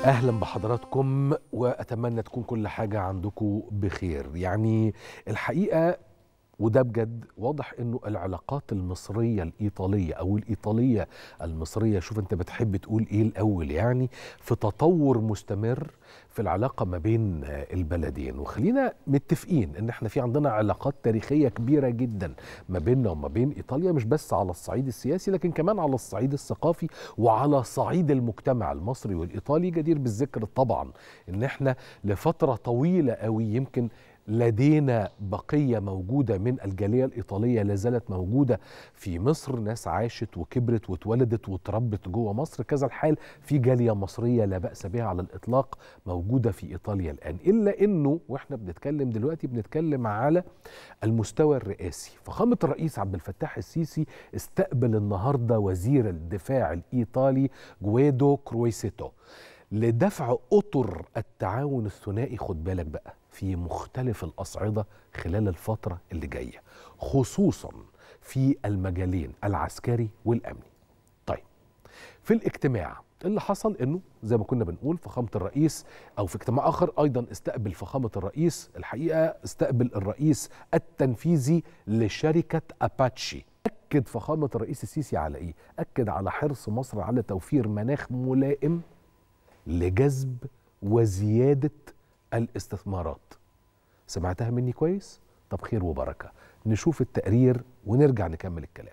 اهلا بحضراتكم واتمنى تكون كل حاجه عندكم بخير يعني الحقيقه وده بجد واضح انه العلاقات المصريه الايطاليه او الايطاليه المصريه شوف انت بتحب تقول ايه الاول يعني في تطور مستمر في العلاقه ما بين البلدين وخلينا متفقين ان احنا في عندنا علاقات تاريخيه كبيره جدا ما بيننا وما بين ايطاليا مش بس على الصعيد السياسي لكن كمان على الصعيد الثقافي وعلى صعيد المجتمع المصري والايطالي جدير بالذكر طبعا ان احنا لفتره طويله قوي يمكن لدينا بقية موجودة من الجالية الإيطالية لا زالت موجودة في مصر ناس عاشت وكبرت واتولدت وتربت جوه مصر كذا الحال في جالية مصرية لا بأس بها على الإطلاق موجودة في إيطاليا الآن إلا أنه وإحنا بنتكلم دلوقتي بنتكلم على المستوى الرئاسي فخامة الرئيس عبد الفتاح السيسي استقبل النهاردة وزير الدفاع الإيطالي جويدو كرويسيتو لدفع أطر التعاون الثنائي خد بالك بقى في مختلف الأصعدة خلال الفترة اللي جاية خصوصا في المجالين العسكري والأمني طيب في الاجتماع اللي حصل انه زي ما كنا بنقول فخامه الرئيس او في اجتماع اخر ايضا استقبل فخامه الرئيس الحقيقه استقبل الرئيس التنفيذي لشركه اباتشي اكد فخامه الرئيس السيسي على ايه اكد على حرص مصر على توفير مناخ ملائم لجذب وزياده الاستثمارات سمعتها مني كويس طب خير وبركه نشوف التقرير ونرجع نكمل الكلام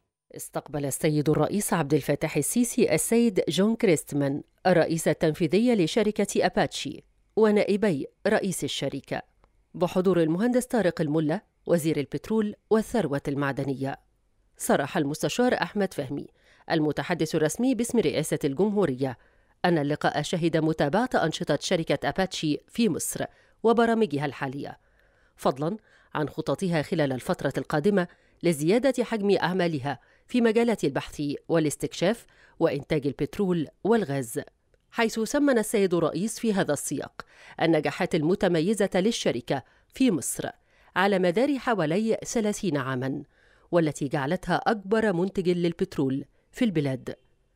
استقبل السيد الرئيس عبد الفتاح السيسي السيد جون كريستمان الرئيس التنفيذي لشركة أباتشي ونائبي رئيس الشركة بحضور المهندس طارق الملا وزير البترول والثروة المعدنية صرح المستشار أحمد فهمي المتحدث الرسمي باسم رئاسة الجمهورية أن اللقاء شهد متابعة أنشطة شركة أباتشي في مصر وبرامجها الحالية فضلا عن خططها خلال الفترة القادمة لزيادة حجم أعمالها في مجالات البحث والاستكشاف وإنتاج البترول والغاز حيث سمن السيد الرئيس في هذا السياق النجاحات المتميزة للشركة في مصر على مدار حوالي 30 عاماً والتي جعلتها أكبر منتج للبترول في البلاد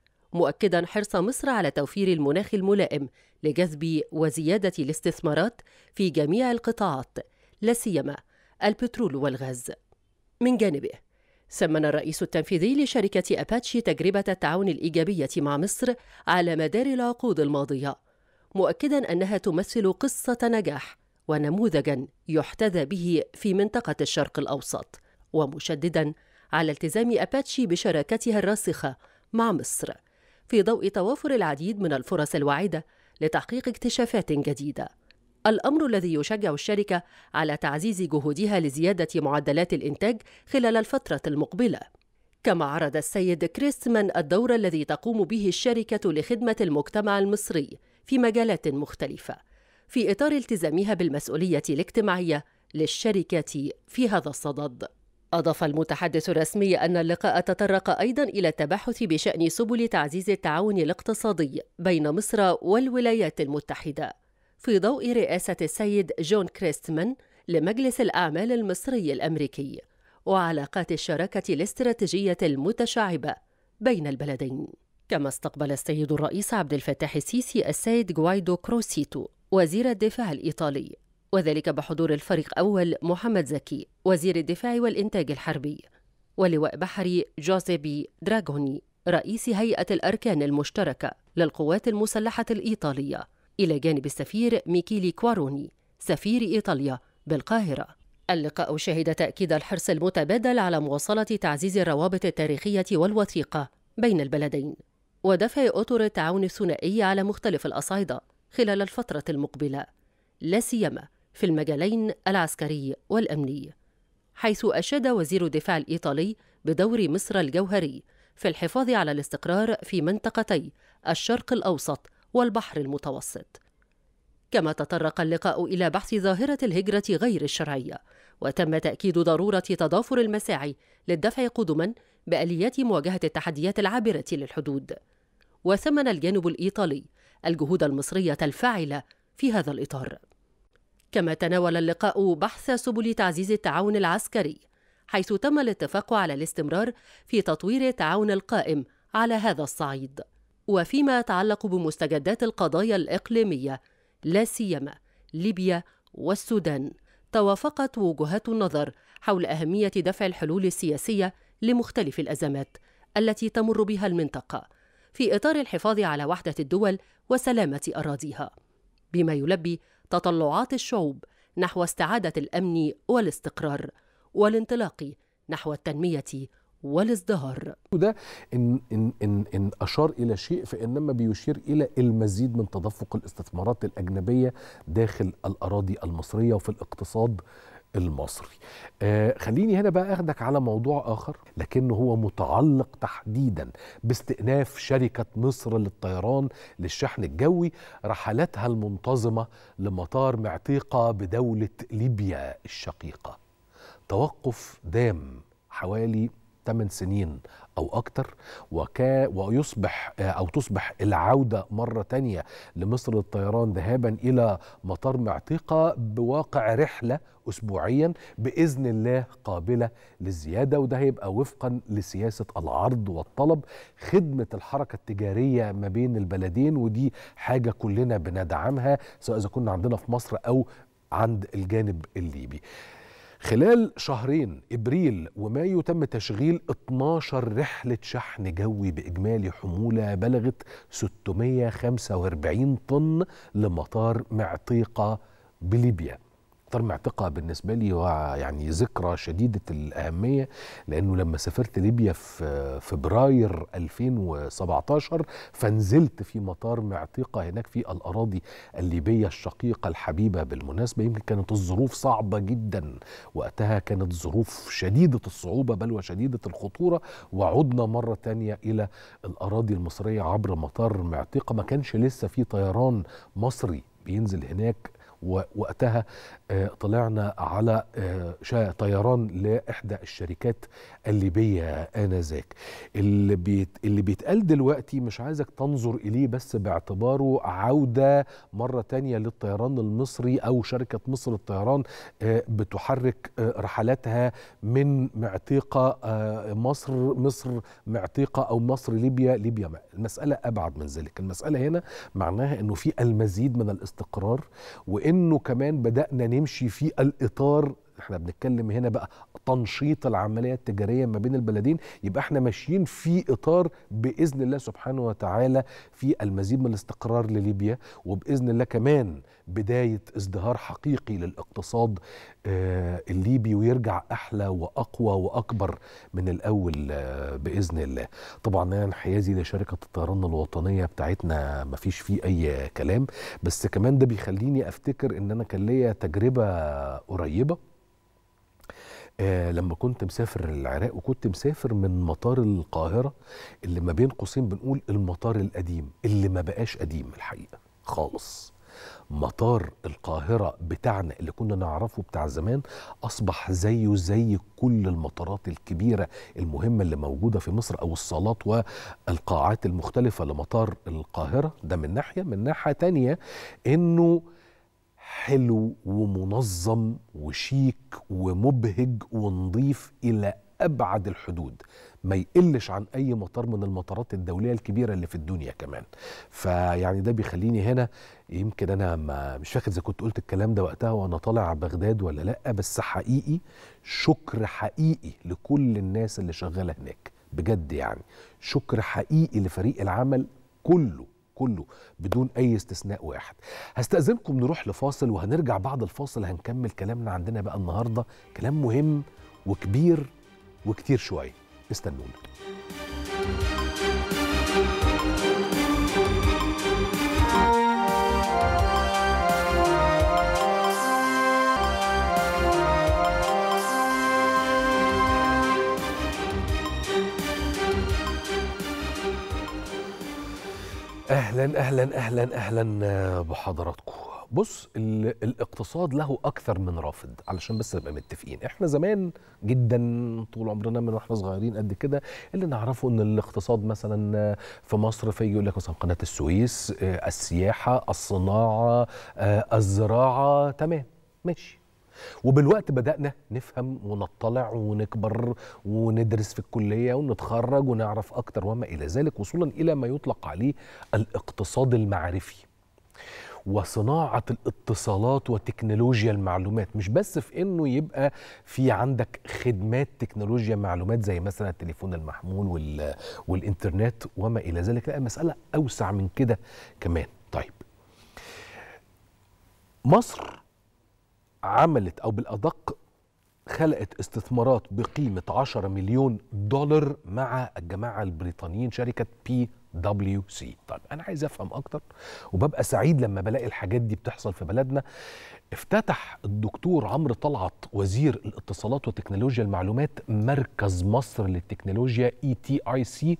مؤكدا حرص مصر على توفير المناخ الملائم لجذب وزيادة الاستثمارات في جميع القطاعات لا سيما البترول والغاز من جانبه سمن الرئيس التنفيذي لشركة أباتشي تجربة التعاون الإيجابية مع مصر على مدار العقود الماضية مؤكدا أنها تمثل قصة نجاح ونموذجا يحتذى به في منطقة الشرق الأوسط ومشددا على التزام أباتشي بشراكتها الراسخة مع مصر في ضوء توافر العديد من الفرص الواعدة لتحقيق اكتشافات جديدة الأمر الذي يشجع الشركة على تعزيز جهودها لزيادة معدلات الإنتاج خلال الفترة المقبلة كما عرض السيد كريستمان الدور الذي تقوم به الشركة لخدمة المجتمع المصري في مجالات مختلفة في إطار التزامها بالمسؤولية الاجتماعية للشركة في هذا الصدد أضاف المتحدث الرسمي أن اللقاء تطرق أيضا إلى التباحث بشأن سبل تعزيز التعاون الاقتصادي بين مصر والولايات المتحدة في ضوء رئاسة السيد جون كريستمان لمجلس الأعمال المصري الأمريكي وعلاقات الشراكة الاستراتيجية المتشعبة بين البلدين كما استقبل السيد الرئيس عبد الفتاح السيسي السيد جوايدو كروسيتو وزير الدفاع الإيطالي وذلك بحضور الفريق أول محمد زكي وزير الدفاع والإنتاج الحربي ولواء بحري جوزيبي دراغوني رئيس هيئة الأركان المشتركة للقوات المسلحة الإيطالية إلى جانب السفير ميكيلي كواروني سفير إيطاليا بالقاهرة اللقاء شهد تأكيد الحرص المتبادل على مواصلة تعزيز الروابط التاريخية والوثيقة بين البلدين ودفع أطر التعاون الثنائي على مختلف الأصعدة خلال الفترة المقبلة لا سيما في المجالين العسكري والأمني حيث أشاد وزير الدفاع الإيطالي بدور مصر الجوهري في الحفاظ على الاستقرار في منطقتي الشرق الأوسط والبحر المتوسط كما تطرق اللقاء إلى بحث ظاهرة الهجرة غير الشرعية وتم تأكيد ضرورة تضافر المساعي للدفع قدما بآليات مواجهة التحديات العابرة للحدود وثمن الجانب الإيطالي الجهود المصرية الفاعلة في هذا الإطار كما تناول اللقاء بحث سبل تعزيز التعاون العسكري حيث تم الاتفاق على الاستمرار في تطوير التعاون القائم على هذا الصعيد وفيما يتعلق بمستجدات القضايا الإقليمية لا سيما ليبيا والسودان توافقت وجهات النظر حول أهمية دفع الحلول السياسية لمختلف الأزمات التي تمر بها المنطقة في إطار الحفاظ على وحدة الدول وسلامة أراضيها بما يلبي تطلعات الشعوب نحو استعادة الأمن والاستقرار والانطلاق نحو التنمية والازدهار وده إن, إن, إن, إن أشار إلى شيء فإنما بيشير إلى المزيد من تدفق الاستثمارات الأجنبية داخل الأراضي المصرية وفي الاقتصاد المصري آه خليني هنا بقى أخدك على موضوع آخر لكنه هو متعلق تحديدا باستئناف شركة مصر للطيران للشحن الجوي رحلاتها المنتظمة لمطار معتيقة بدولة ليبيا الشقيقة توقف دام حوالي 8 سنين أو أكتر وكا ويصبح أو تصبح العودة مرة تانية لمصر للطيران ذهابا إلى مطار معتقة بواقع رحلة أسبوعيا بإذن الله قابلة للزيادة وده هيبقى وفقا لسياسة العرض والطلب خدمة الحركة التجارية ما بين البلدين ودي حاجة كلنا بندعمها سواء إذا كنا عندنا في مصر أو عند الجانب الليبي خلال شهرين ابريل ومايو تم تشغيل 12 رحله شحن جوي باجمالي حموله بلغت 645 طن لمطار معتيقه بليبيا مطار معتقة بالنسبة لي هو يعني ذكرى شديدة الأهمية لأنه لما سافرت ليبيا في فبراير 2017 فنزلت في مطار معتقة هناك في الأراضي الليبية الشقيقة الحبيبة بالمناسبة يمكن كانت الظروف صعبة جدا وقتها كانت ظروف شديدة الصعوبة بل وشديدة الخطورة وعدنا مرة تانية إلى الأراضي المصرية عبر مطار معتقة ما كانش لسه في طيران مصري بينزل هناك ووقتها طلعنا على طيران لاحدى الشركات الليبيه انذاك اللي بيت اللي بيتقال دلوقتي مش عايزك تنظر اليه بس باعتباره عوده مره تانية للطيران المصري او شركه مصر للطيران بتحرك رحلاتها من معتيقه مصر مصر معتيقه او مصر ليبيا ليبيا المساله ابعد من ذلك المساله هنا معناها انه في المزيد من الاستقرار وانه كمان بدانا نمشي في الاطار احنا بنتكلم هنا بقى تنشيط العمليه التجاريه ما بين البلدين يبقى احنا ماشيين في اطار باذن الله سبحانه وتعالى في المزيد من الاستقرار لليبيا وباذن الله كمان بدايه ازدهار حقيقي للاقتصاد آه الليبي ويرجع احلى واقوى واكبر من الاول آه باذن الله. طبعا انا انحيازي لشركه الطيران الوطنيه بتاعتنا ما فيش فيه اي كلام بس كمان ده بيخليني افتكر ان انا كان ليا تجربه قريبه آه لما كنت مسافر العراق وكنت مسافر من مطار القاهرة اللي ما بين قوسين بنقول المطار القديم اللي ما بقاش قديم الحقيقة خالص مطار القاهرة بتاعنا اللي كنا نعرفه بتاع زمان أصبح زيه زي كل المطارات الكبيرة المهمة اللي موجودة في مصر أو الصالات والقاعات المختلفة لمطار القاهرة ده من ناحية من ناحية تانية إنه حلو ومنظم وشيك ومبهج ونظيف الى ابعد الحدود ما يقلش عن اي مطار من المطارات الدوليه الكبيره اللي في الدنيا كمان فيعني ده بيخليني هنا يمكن انا ما مش فاكر اذا كنت قلت الكلام ده وقتها وانا طالع بغداد ولا لا بس حقيقي شكر حقيقي لكل الناس اللي شغاله هناك بجد يعني شكر حقيقي لفريق العمل كله كله بدون اي استثناء واحد هستأذنكم نروح لفاصل وهنرجع بعد الفاصل هنكمل كلامنا عندنا بقى النهارده كلام مهم وكبير وكتير شويه استنونا اهلا اهلا اهلا اهلا بحضراتكم بص الاقتصاد له اكثر من رافد علشان بس نبقى متفقين احنا زمان جدا طول عمرنا من واحنا صغيرين قد كده اللي نعرفه ان الاقتصاد مثلا في مصر في يقول لك مثلا قناه السويس السياحه الصناعه الزراعه تمام ماشي وبالوقت بدأنا نفهم ونطلع ونكبر وندرس في الكلية ونتخرج ونعرف أكتر وما إلى ذلك وصولا إلى ما يطلق عليه الاقتصاد المعرفي وصناعة الاتصالات وتكنولوجيا المعلومات مش بس في انه يبقى في عندك خدمات تكنولوجيا معلومات زي مثلا التليفون المحمول وال... والانترنت وما الى ذلك لا المسألة اوسع من كده كمان طيب مصر عملت او بالادق خلقت استثمارات بقيمة 10 مليون دولار مع الجماعة البريطانيين شركة بي دبليو سي طيب أنا عايز أفهم أكتر وببقى سعيد لما بلاقي الحاجات دي بتحصل في بلدنا افتتح الدكتور عمرو طلعت وزير الاتصالات وتكنولوجيا المعلومات مركز مصر للتكنولوجيا اي تي اي سي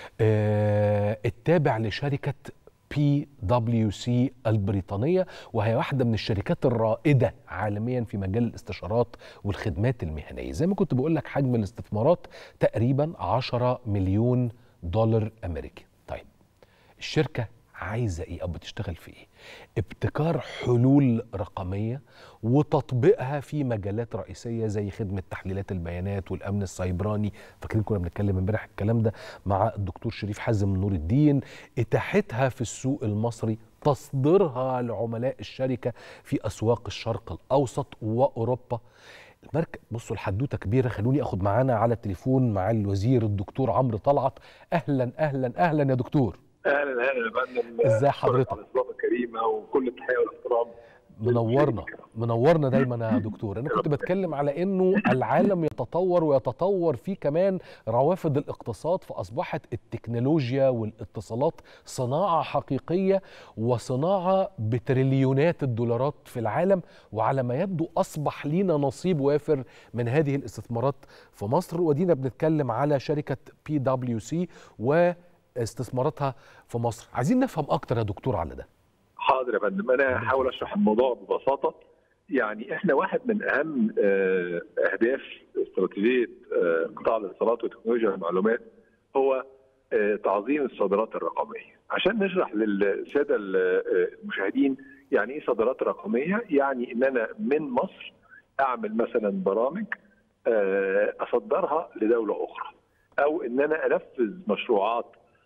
التابع لشركة بي دبليو سي البريطانية وهي واحدة من الشركات الرائدة عالميا في مجال الاستشارات والخدمات المهنية زي ما كنت بقول لك حجم الاستثمارات تقريبا 10 مليون دولار أمريكي طيب الشركة عايزة ايه او بتشتغل في ايه ابتكار حلول رقمية وتطبيقها في مجالات رئيسية زي خدمة تحليلات البيانات والامن السيبراني فاكرين كنا بنتكلم امبارح الكلام ده مع الدكتور شريف حازم نور الدين اتاحتها في السوق المصري تصديرها لعملاء الشركة في اسواق الشرق الاوسط واوروبا المركز بصوا الحدوته كبيره خلوني اخد معانا على التليفون مع الوزير الدكتور عمرو طلعت اهلا اهلا اهلا يا دكتور اهلا اهلا يا فندم ازاي حضرتك؟ على الاستضافه الكريمه وكل التحيه والاحترام منورنا منورنا دايما يا دكتور انا كنت بتكلم على انه العالم يتطور ويتطور فيه كمان روافد الاقتصاد فاصبحت التكنولوجيا والاتصالات صناعه حقيقيه وصناعه بتريليونات الدولارات في العالم وعلى ما يبدو اصبح لينا نصيب وافر من هذه الاستثمارات في مصر ودينا بنتكلم على شركه بي دبليو سي واستثماراتها في مصر عايزين نفهم اكتر يا دكتور على ده حاضر يا فندم انا هحاول اشرح الموضوع ببساطه يعني احنا واحد من اهم آه، اهداف استراتيجيه آه، قطاع الاتصالات وتكنولوجيا المعلومات هو آه، تعظيم الصادرات الرقميه عشان نشرح للساده المشاهدين يعني ايه صادرات رقميه يعني ان انا من مصر اعمل مثلا برامج اصدرها لدوله اخرى او ان انا انفذ مشروعات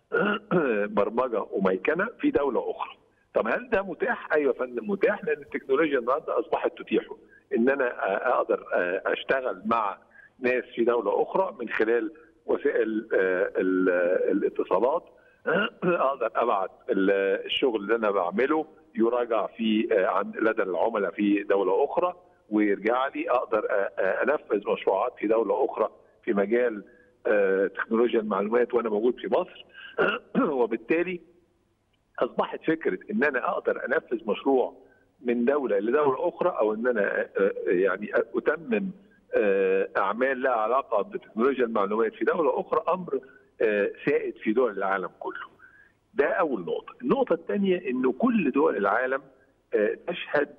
برمجه وميكنه في دوله اخرى طب هل ده متاح؟ ايوه يا فندم متاح لان التكنولوجيا النهارده اصبحت تتيحه ان انا اقدر اشتغل مع ناس في دوله اخرى من خلال وسائل الاتصالات اقدر ابعت الشغل اللي انا بعمله يراجع في عند لدى العملاء في دوله اخرى ويرجع لي اقدر انفذ مشروعات في دوله اخرى في مجال تكنولوجيا المعلومات وانا موجود في مصر وبالتالي اصبحت فكره ان انا اقدر انفذ مشروع من دوله لدوله اخرى او ان انا يعني اتمم اعمال لها علاقه بتكنولوجيا المعلومات في دوله اخرى امر سائد في دول العالم كله. ده اول نقطه، النقطه الثانيه انه كل دول العالم تشهد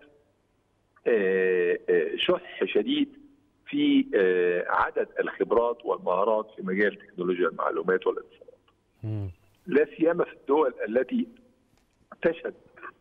شح شديد في عدد الخبرات والمهارات في مجال تكنولوجيا المعلومات والاتصالات. لا سيما في الدول التي تشهد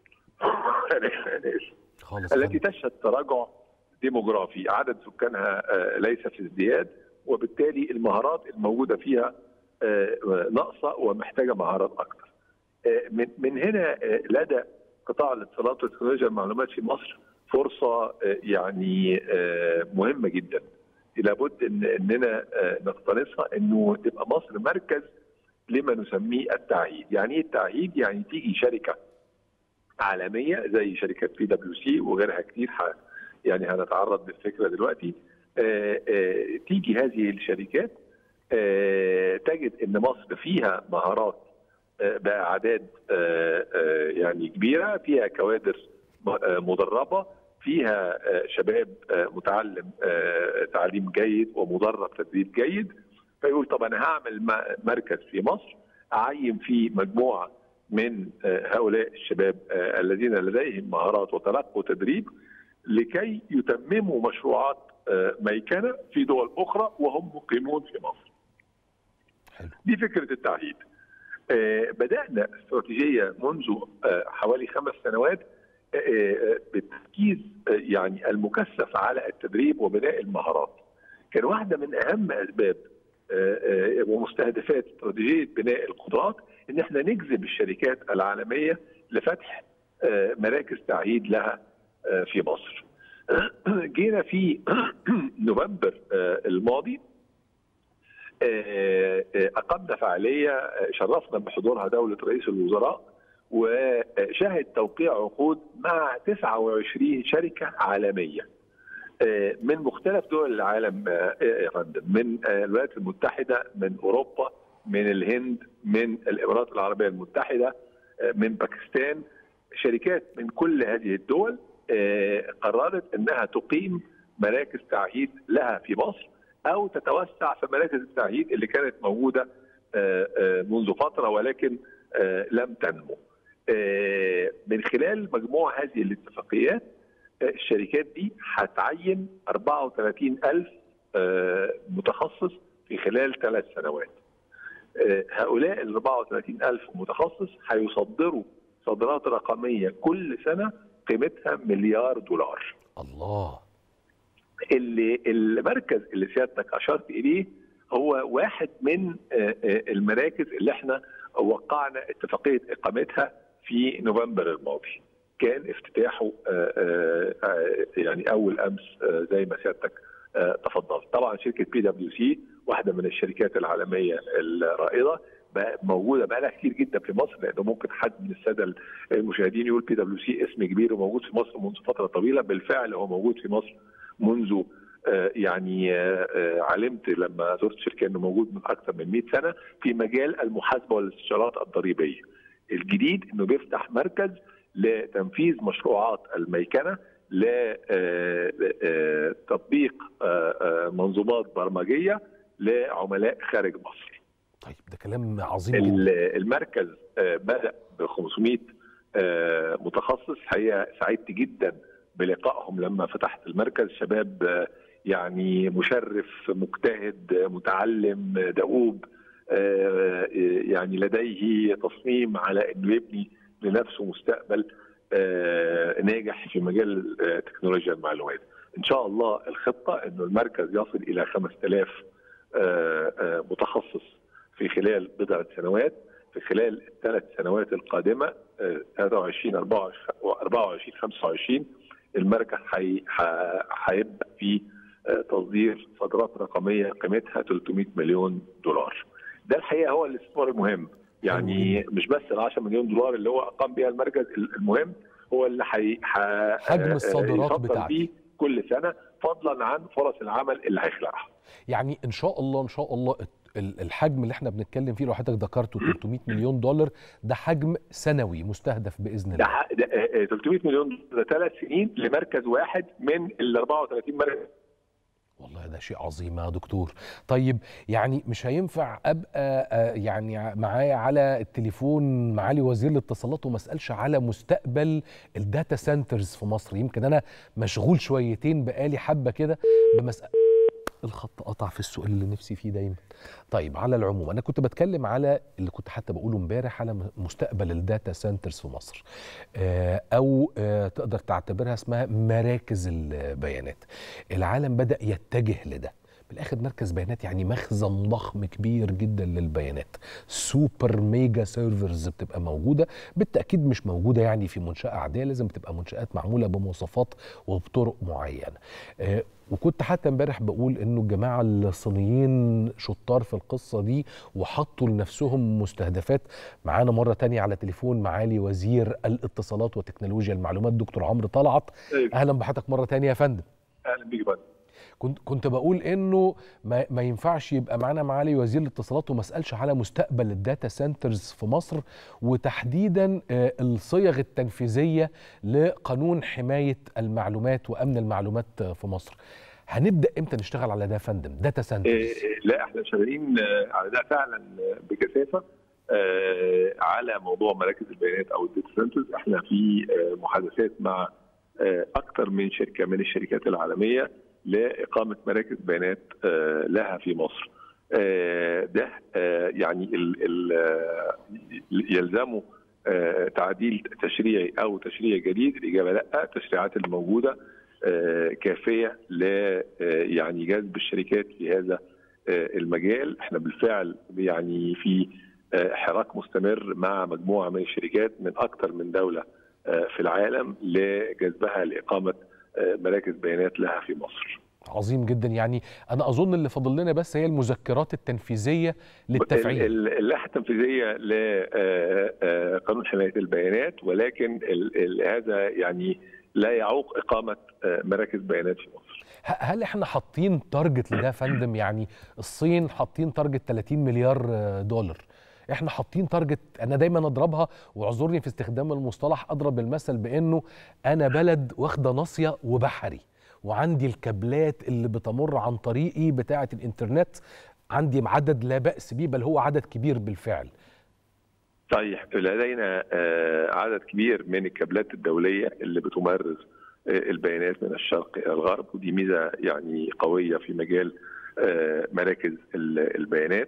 التي تشهد تراجع ديموغرافي عدد سكانها ليس في ازدياد وبالتالي المهارات الموجوده فيها ناقصه ومحتاجه مهارات اكثر من من هنا لدى قطاع الاتصالات وتكنولوجيا المعلومات في مصر فرصه يعني مهمه جدا لابد ان اننا نقتنصها انه تبقى مصر مركز لما نسميه التعهيد، يعني ايه التعهيد؟ يعني تيجي شركه عالميه زي شركه بي دبليو سي وغيرها كتير يعني هنتعرض للفكره دلوقتي آآ آآ تيجي هذه الشركات تجد ان مصر فيها مهارات باعداد يعني كبيره، فيها كوادر مدربه، فيها شباب متعلم تعليم جيد ومدرب تدريب جيد فيقول طب انا هعمل مركز في مصر اعين فيه مجموعه من هؤلاء الشباب الذين لديهم مهارات وتلقوا تدريب لكي يتمموا مشروعات ميكنه في دول اخرى وهم مقيمون في مصر. حلو. دي فكره التعهيد. بدانا استراتيجيه منذ حوالي خمس سنوات بالتركيز يعني المكثف على التدريب وبناء المهارات كان واحده من اهم اسباب ومستهدفات استراتيجيه بناء القدرات ان احنا نجذب الشركات العالميه لفتح مراكز تعهيد لها في مصر. جينا في نوفمبر الماضي اقمنا فعاليه شرفنا بحضورها دوله رئيس الوزراء وشهد توقيع عقود مع 29 شركه عالميه من مختلف دول العالم يا فندم من الولايات المتحده من اوروبا من الهند من الامارات العربيه المتحده من باكستان شركات من كل هذه الدول قررت انها تقيم مراكز تعهيد لها في مصر او تتوسع في مراكز التعهيد اللي كانت موجوده منذ فتره ولكن لم تنمو. من خلال مجموع هذه الاتفاقيات الشركات دي هتعين 34 ألف متخصص في خلال ثلاث سنوات هؤلاء ال 34 ألف متخصص هيصدروا صادرات رقمية كل سنة قيمتها مليار دولار الله اللي المركز اللي سيادتك أشرت إليه هو واحد من المراكز اللي احنا وقعنا اتفاقية إقامتها في نوفمبر الماضي كان افتتاحه يعني اول امس زي ما سيادتك تفضلت طبعا شركه بي دبليو سي واحده من الشركات العالميه الرائده موجوده بقى لها كتير جدا في مصر لانه ممكن حد من الساده المشاهدين يقول بي دبليو سي اسم كبير وموجود في مصر منذ فتره طويله بالفعل هو موجود في مصر منذ يعني علمت لما زرت شركه انه موجود من اكثر من 100 سنه في مجال المحاسبه والاستشارات الضريبيه. الجديد انه بيفتح مركز لتنفيذ مشروعات الميكنه لتطبيق منظومات برمجيه لعملاء خارج مصر. طيب ده كلام عظيم جدا. المركز بدا ب 500 متخصص حقيقه سعدت جدا بلقائهم لما فتحت المركز شباب يعني مشرف مجتهد متعلم دؤوب يعني لديه تصميم على انه يبني لنفسه مستقبل ناجح في مجال تكنولوجيا المعلومات. ان شاء الله الخطه انه المركز يصل الى 5000 متخصص في خلال بضعه سنوات في خلال الثلاث سنوات القادمه 23 24 25 المركز هيبدا في تصدير صادرات رقميه قيمتها 300 مليون دولار. ده الحقيقه هو الاستثمار المهم يعني مش بس ال 10 مليون دولار اللي هو اقام بها المركز المهم هو اللي حي... ح... حجم الصادرات بتاعته كل سنه فضلا عن فرص العمل اللي هيخلقها. يعني ان شاء الله ان شاء الله الحجم اللي احنا بنتكلم فيه لو حضرتك ذكرته 300 مليون دولار ده حجم سنوي مستهدف باذن الله. ده, ده 300 مليون ده ثلاث سنين لمركز واحد من ال 34 مركز والله ده شيء عظيم يا دكتور طيب يعني مش هينفع ابقى يعني معايا على التليفون معالي وزير الاتصالات وما اسالش على مستقبل الداتا سنترز في مصر يمكن انا مشغول شويتين بقالي حبه كده بمسألة الخط قطع في السؤال اللي نفسي فيه دايما طيب على العموم انا كنت بتكلم على اللي كنت حتى بقوله امبارح على مستقبل الداتا سنترز في مصر او تقدر تعتبرها اسمها مراكز البيانات العالم بدا يتجه لده بالاخر مركز بيانات يعني مخزن ضخم كبير جدا للبيانات سوبر ميجا سيرفرز بتبقى موجوده بالتاكيد مش موجوده يعني في منشاه عاديه لازم تبقى منشات معموله بمواصفات وبطرق معينه آه وكنت حتى امبارح بقول انه الجماعه الصينيين شطار في القصه دي وحطوا لنفسهم مستهدفات معانا مره تانية على تليفون معالي وزير الاتصالات وتكنولوجيا المعلومات دكتور عمرو طلعت اهلا بحضرتك مره تانية يا فندم اهلا بيك بقى كنت كنت بقول انه ما, ما ينفعش يبقى معانا معالي وزير الاتصالات وما اسالش على مستقبل الداتا سنترز في مصر وتحديدا الصيغ التنفيذيه لقانون حمايه المعلومات وامن المعلومات في مصر. هنبدا امتى نشتغل على ده يا فندم؟ داتا سنترز. لا احنا شغالين على ده فعلا بكثافه على موضوع مراكز البيانات او الداتا سنترز احنا في محادثات مع اكثر من شركه من الشركات العالميه لاقامه مراكز بيانات لها في مصر. ده يعني ال ال يلزمه تعديل تشريعي او تشريع جديد الاجابه لا التشريعات الموجوده كافيه ل يعني جذب الشركات في هذا المجال احنا بالفعل يعني في حراك مستمر مع مجموعه من الشركات من اكثر من دوله في العالم لجذبها لاقامه مراكز بيانات لها في مصر. عظيم جدا يعني انا اظن اللي فاضل لنا بس هي المذكرات التنفيذيه للتفعيل اللائحه التنفيذيه لقانون حمايه البيانات ولكن هذا يعني لا يعوق اقامه مراكز بيانات في مصر هل احنا حاطين تارجت لده يا فندم يعني الصين حاطين تارجت 30 مليار دولار احنا حاطين تارجت انا دايما اضربها واعذرني في استخدام المصطلح اضرب المثل بانه انا بلد واخده ناصيه وبحري وعندي الكابلات اللي بتمر عن طريقي بتاعه الانترنت عندي عدد لا باس به بل هو عدد كبير بالفعل صحيح لدينا عدد كبير من الكابلات الدوليه اللي بتمرر البيانات من الشرق الى الغرب ودي ميزه يعني قويه في مجال مراكز البيانات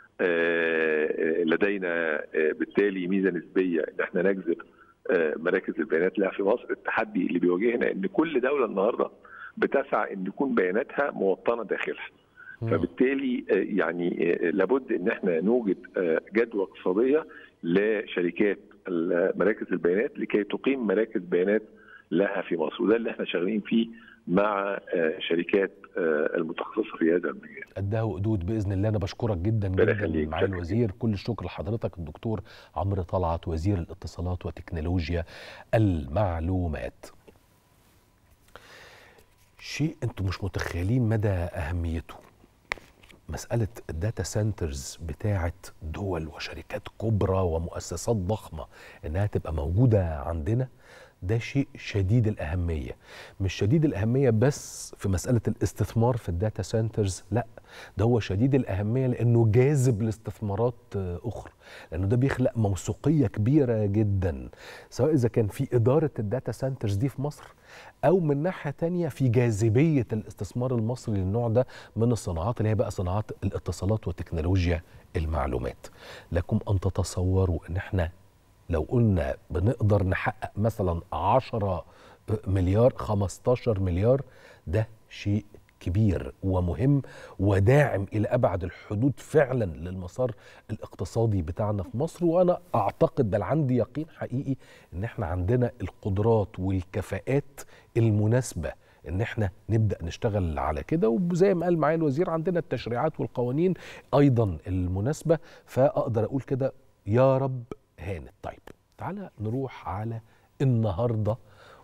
لدينا بالتالي ميزه نسبيه ان احنا نجذب مراكز البيانات لها في مصر التحدي اللي بيواجهنا ان كل دوله النهارده بتسعى ان يكون بياناتها موطنه داخلها فبالتالي يعني لابد ان احنا نوجد جدوى اقتصاديه لشركات مراكز البيانات لكي تقيم مراكز بيانات لها في مصر وده اللي احنا شغالين فيه مع شركات المتخصصه في هذا المجال. قدها وقدود باذن الله انا بشكرك جدا جدا معالي الوزير كل الشكر لحضرتك الدكتور عمرو طلعت وزير الاتصالات وتكنولوجيا المعلومات. شيء انتم مش متخيلين مدى اهميته. مسألة الداتا سنترز بتاعة دول وشركات كبرى ومؤسسات ضخمة إنها تبقى موجودة عندنا ده شيء شديد الأهمية مش شديد الأهمية بس في مسألة الاستثمار في الداتا سنترز لا ده هو شديد الأهمية لأنه جاذب لاستثمارات أخرى لأنه ده بيخلق موثوقية كبيرة جدا سواء إذا كان في إدارة الداتا سنترز دي في مصر أو من ناحية تانية في جاذبية الاستثمار المصري للنوع ده من الصناعات اللي هي بقى صناعات الاتصالات وتكنولوجيا المعلومات لكم أن تتصوروا أن احنا لو قلنا بنقدر نحقق مثلا 10 مليار 15 مليار ده شيء كبير ومهم وداعم الى ابعد الحدود فعلا للمسار الاقتصادي بتاعنا في مصر وانا اعتقد بل عندي يقين حقيقي ان احنا عندنا القدرات والكفاءات المناسبه ان احنا نبدا نشتغل على كده وزي ما قال معالي الوزير عندنا التشريعات والقوانين ايضا المناسبه فاقدر اقول كده يا رب هانت طيب تعالى نروح على النهارده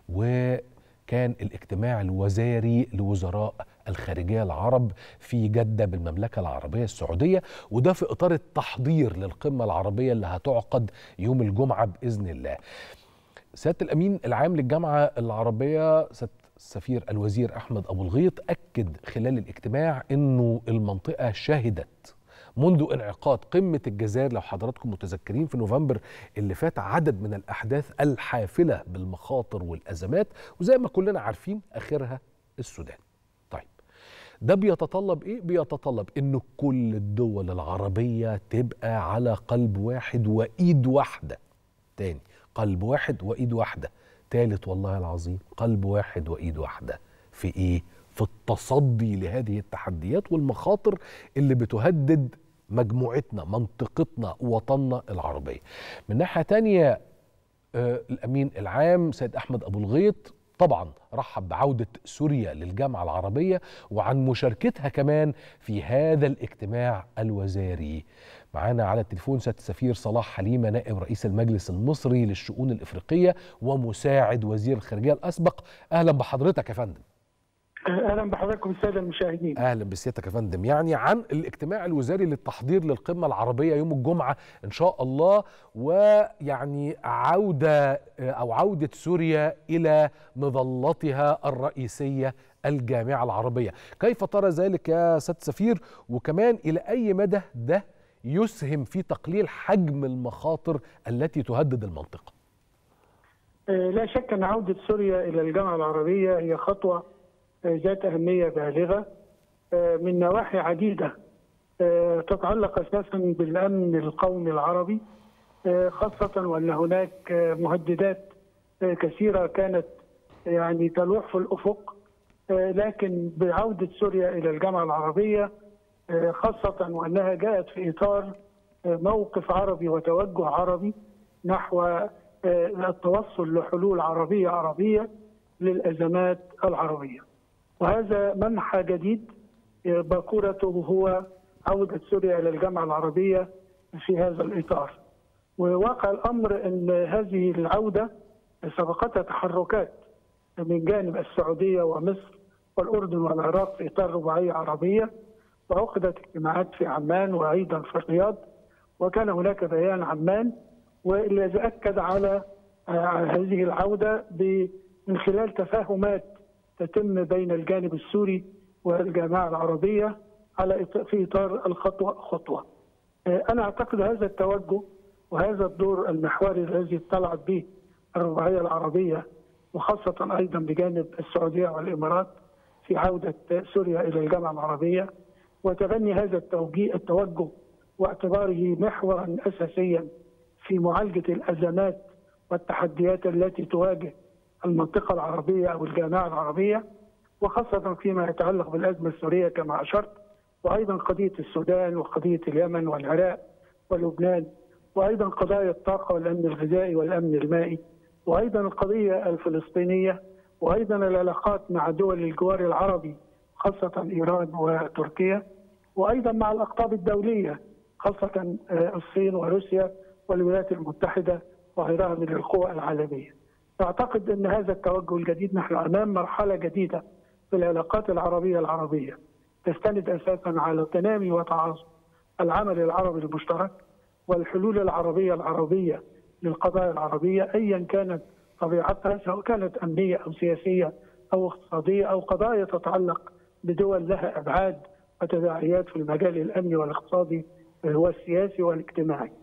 وكان الاجتماع الوزاري لوزراء الخارجيه العرب في جده بالمملكه العربيه السعوديه وده في اطار التحضير للقمه العربيه اللي هتعقد يوم الجمعه باذن الله. سياده الامين العام للجامعه العربيه السفير الوزير احمد ابو الغيط اكد خلال الاجتماع انه المنطقه شهدت منذ انعقاد قمة الجزائر لو حضراتكم متذكرين في نوفمبر اللي فات عدد من الأحداث الحافلة بالمخاطر والأزمات وزي ما كلنا عارفين آخرها السودان طيب ده بيتطلب إيه؟ بيتطلب إن كل الدول العربية تبقى على قلب واحد وإيد واحدة تاني قلب واحد وإيد واحدة تالت والله العظيم قلب واحد وإيد واحدة في إيه؟ في التصدي لهذه التحديات والمخاطر اللي بتهدد مجموعتنا منطقتنا وطننا العربية من ناحية تانية آه الأمين العام سيد أحمد أبو الغيط طبعا رحب بعودة سوريا للجامعة العربية وعن مشاركتها كمان في هذا الاجتماع الوزاري معانا على التليفون سيادة السفير صلاح حليمة نائب رئيس المجلس المصري للشؤون الإفريقية ومساعد وزير الخارجية الأسبق أهلا بحضرتك يا فندم اهلا بحضراتكم الساده المشاهدين اهلا بسيادتك يا فندم يعني عن الاجتماع الوزاري للتحضير للقمه العربيه يوم الجمعه ان شاء الله ويعني عوده او عوده سوريا الى مظلتها الرئيسيه الجامعه العربيه كيف ترى ذلك يا سياده السفير وكمان الى اي مدى ده يسهم في تقليل حجم المخاطر التي تهدد المنطقه لا شك ان عوده سوريا الى الجامعه العربيه هي خطوه ذات أهمية بالغة من نواحي عديدة تتعلق أساسا بالأمن القومي العربي خاصة وأن هناك مهددات كثيرة كانت يعني تلوح في الأفق لكن بعودة سوريا إلى الجامعة العربية خاصة وأنها جاءت في إطار موقف عربي وتوجه عربي نحو التوصل لحلول عربية عربية للأزمات العربية وهذا منحى جديد باكورته هو عودة سوريا إلى الجامعة العربية في هذا الإطار وواقع الأمر أن هذه العودة سبقتها تحركات من جانب السعودية ومصر والأردن والعراق في إطار رباعية عربية وعقدت اجتماعات في عمان وأيضا في الرياض وكان هناك بيان عمان والذي أكد على هذه العودة من خلال تفاهمات تتم بين الجانب السوري والجماعة العربية على في إطار الخطوة خطوة أنا أعتقد هذا التوجه وهذا الدور المحوري الذي اطلعت به الرباعية العربية وخاصة أيضا بجانب السعودية والإمارات في عودة سوريا إلى الجامعة العربية وتبني هذا التوجيه التوجه واعتباره محورا أساسيا في معالجة الأزمات والتحديات التي تواجه المنطقة العربية أو الجامعة العربية وخاصة فيما يتعلق بالأزمة السورية كما أشرت وأيضا قضية السودان وقضية اليمن والعراق ولبنان وأيضا قضايا الطاقة والأمن الغذائي والأمن المائي وأيضا القضية الفلسطينية وأيضا العلاقات مع دول الجوار العربي خاصة إيران وتركيا وأيضا مع الأقطاب الدولية خاصة الصين وروسيا والولايات المتحدة وغيرها من القوى العالمية أعتقد أن هذا التوجه الجديد نحن أمام مرحلة جديدة في العلاقات العربية العربية تستند أساسا على تنامي وتعاظم العمل العربي المشترك والحلول العربية العربية للقضايا العربية أيا كانت طبيعتها سواء كانت أمنية أو سياسية أو اقتصادية أو قضايا تتعلق بدول لها أبعاد وتداعيات في المجال الأمني والاقتصادي والسياسي والاجتماعي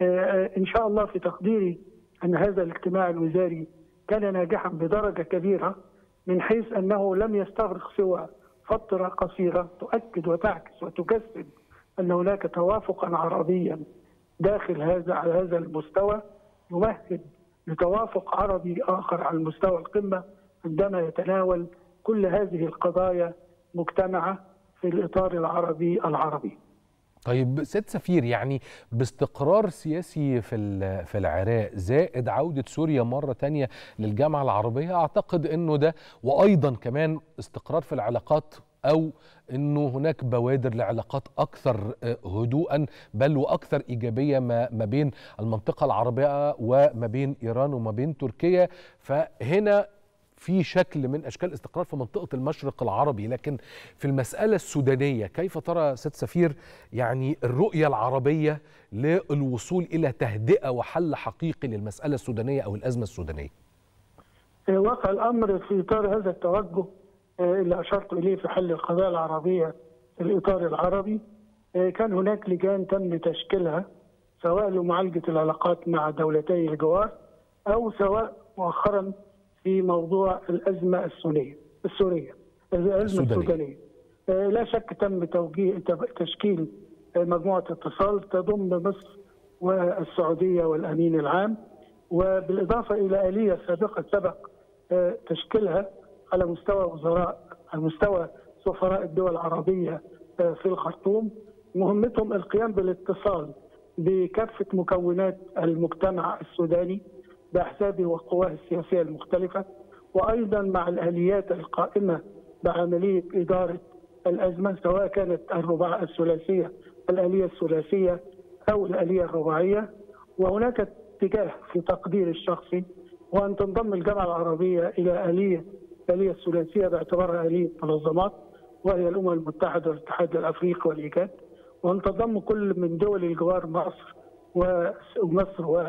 إن شاء الله في تقديري أن هذا الاجتماع الوزاري كان ناجحا بدرجة كبيرة من حيث أنه لم يستغرق سوى فترة قصيرة تؤكد وتعكس وتجسد أن هناك توافقا عربيا داخل هذا على هذا المستوى يمهد لتوافق عربي آخر على مستوى القمة عندما يتناول كل هذه القضايا مجتمعة في الإطار العربي العربي طيب سيد سفير يعني باستقرار سياسي في في العراق زائد عودة سوريا مرة تانية للجامعة العربية أعتقد أنه ده وأيضا كمان استقرار في العلاقات أو أنه هناك بوادر لعلاقات أكثر هدوءا بل وأكثر إيجابية ما, ما بين المنطقة العربية وما بين إيران وما بين تركيا فهنا في شكل من اشكال استقرار في منطقه المشرق العربي لكن في المساله السودانيه كيف ترى سيد سفير يعني الرؤيه العربيه للوصول الى تهدئه وحل حقيقي للمساله السودانيه او الازمه السودانيه واقع الامر في اطار هذا التوجه اللي اشرت اليه في حل القضايا العربيه في الاطار العربي كان هناك لجان تم تشكيلها سواء لمعالجه العلاقات مع دولتي الجوار او سواء مؤخرا في موضوع الازمه السوريه السوريه الازمه السودانيه لا شك تم توجيه تشكيل مجموعه اتصال تضم مصر والسعوديه والامين العام وبالاضافه الى اليه سابقه سبق تشكيلها على مستوى وزراء على مستوى سفراء الدول العربيه في الخرطوم مهمتهم القيام بالاتصال بكافه مكونات المجتمع السوداني باحزابه وقواه السياسيه المختلفه وايضا مع الاليات القائمه بعمليه اداره الازمه سواء كانت الرباع الثلاثيه الاليه الثلاثيه او الاليه الرباعيه وهناك اتجاه في تقدير الشخصي وان تنضم الجامعه العربيه الى اليه الاليه الثلاثيه باعتبارها اليه منظمات وهي الامم المتحده والاتحاد الافريقي والايجاد وان تنضم كل من دول الجوار مصر ومصر و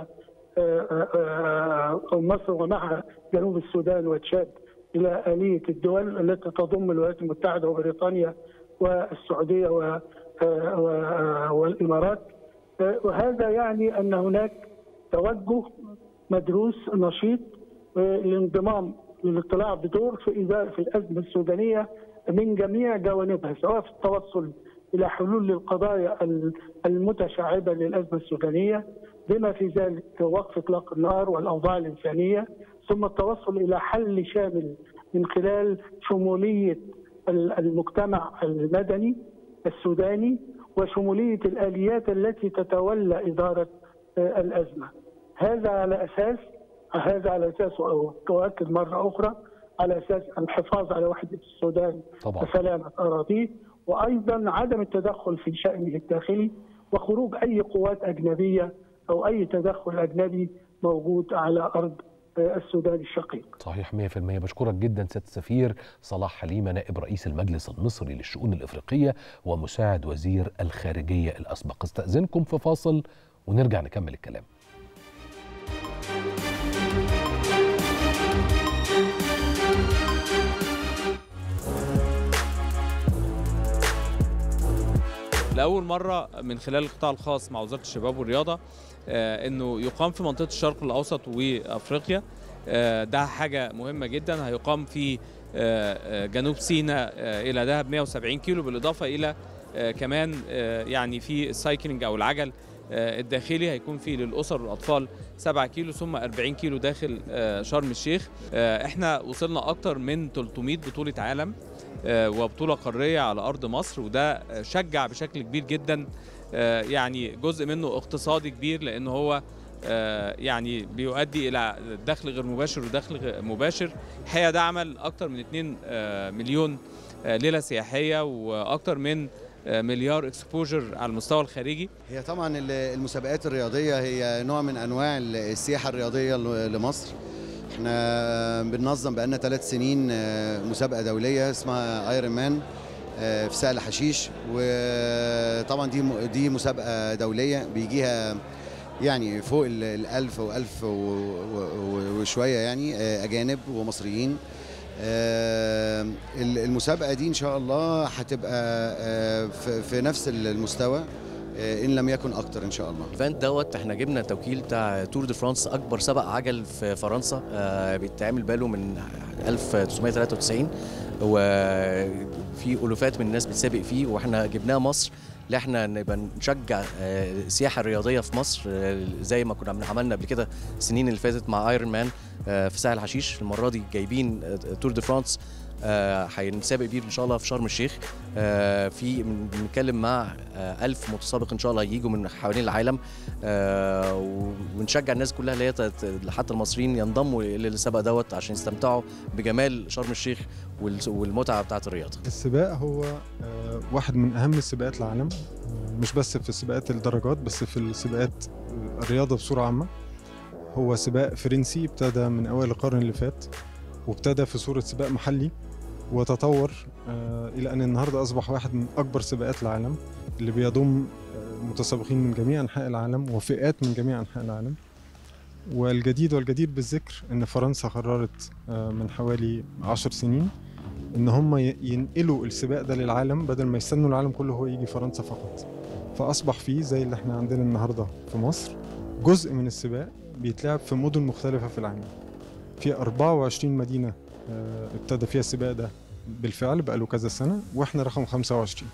مصر ومعها جنوب السودان وتشاد الى اليه الدول التي تضم الولايات المتحده وبريطانيا والسعوديه والامارات وهذا يعني ان هناك توجه مدروس نشيط للانضمام للاطلاع بدور في اداره في الازمه السودانيه من جميع جوانبها سواء في التوصل الى حلول للقضايا المتشعبه للازمه السودانيه بما في ذلك وقف اطلاق النار والاوضاع الانسانيه ثم التوصل الى حل شامل من خلال شموليه المجتمع المدني السوداني وشموليه الاليات التي تتولى اداره الازمه. هذا على اساس هذا على اساس واؤكد مره اخرى على اساس الحفاظ على وحده السودان طبعا. وسلامه اراضيه وايضا عدم التدخل في شانه الداخلي وخروج اي قوات اجنبيه او اي تدخل اجنبي موجود على ارض السودان الشقيق. صحيح 100% بشكرك جدا سياده السفير صلاح حليمه نائب رئيس المجلس المصري للشؤون الافريقيه ومساعد وزير الخارجيه الاسبق استاذنكم في فاصل ونرجع نكمل الكلام. لاول مره من خلال القطاع الخاص مع وزاره الشباب والرياضه آه انه يقام في منطقه الشرق الاوسط وافريقيا آه ده حاجه مهمه جدا هيقام في آه جنوب سيناء الى دهب 170 كيلو بالاضافه الى كمان يعني في السايكلينج او العجل الداخلي هيكون فيه للاسر والاطفال 7 كيلو ثم 40 كيلو داخل شرم الشيخ احنا وصلنا اكتر من 300 بطوله عالم وبطوله قاريه على ارض مصر وده شجع بشكل كبير جدا يعني جزء منه اقتصادي كبير لان هو يعني بيؤدي الى دخل غير مباشر ودخل مباشر الحقيقه ده عمل اكتر من 2 مليون ليله سياحيه واكتر من مليار اكسبوجر على المستوى الخارجي هي طبعا المسابقات الرياضيه هي نوع من انواع السياحه الرياضيه لمصر احنا بننظم بقالنا ثلاث سنين مسابقه دوليه اسمها ايرون مان في سهل حشيش وطبعا دي دي مسابقه دوليه بيجيها يعني فوق ال 1000 و1000 وشويه يعني اجانب ومصريين المسابقه دي ان شاء الله هتبقى في نفس المستوى ان لم يكن اكتر ان شاء الله الايفنت دوت احنا جبنا توكيل بتاع تور دي فرانس اكبر سبق عجل في فرنسا آه بيتعمل باله من 1993 وفي الوفات من الناس بتسابق فيه واحنا جبناه مصر اللي احنا نبقى نشجع السياحه الرياضيه في مصر زي ما كنا عملنا قبل كده السنين اللي فاتت مع ايرون مان في ساحل حشيش المره دي جايبين تور دي فرانس هنسابق بيه ان شاء الله في شرم الشيخ آه في بنتكلم مع آه ألف متسابق ان شاء الله يجوا من حوالين العالم آه ونشجع الناس كلها اللي هي حتى المصريين ينضموا للسباق دوت عشان يستمتعوا بجمال شرم الشيخ والمتعه بتاعه الرياضه. السباق هو واحد من اهم السباقات العالم مش بس في سباقات الدرجات بس في السباقات الرياضه بصوره عامه. هو سباق فرنسي ابتدى من اوائل القرن اللي فات وابتدى في صوره سباق محلي وتطور الى ان النهارده اصبح واحد من اكبر سباقات العالم اللي بيضم متسابقين من جميع انحاء العالم وفئات من جميع انحاء العالم والجديد والجدير بالذكر ان فرنسا قررت من حوالي عشر سنين ان هم ينقلوا السباق ده للعالم بدل ما يستنوا العالم كله هو يجي فرنسا فقط فاصبح فيه زي اللي احنا عندنا النهارده في مصر جزء من السباق بيتلعب في مدن مختلفه في العالم في 24 مدينه ابتدى فيها السباق ده بالفعل بقاله كذا سنه واحنا رقم 25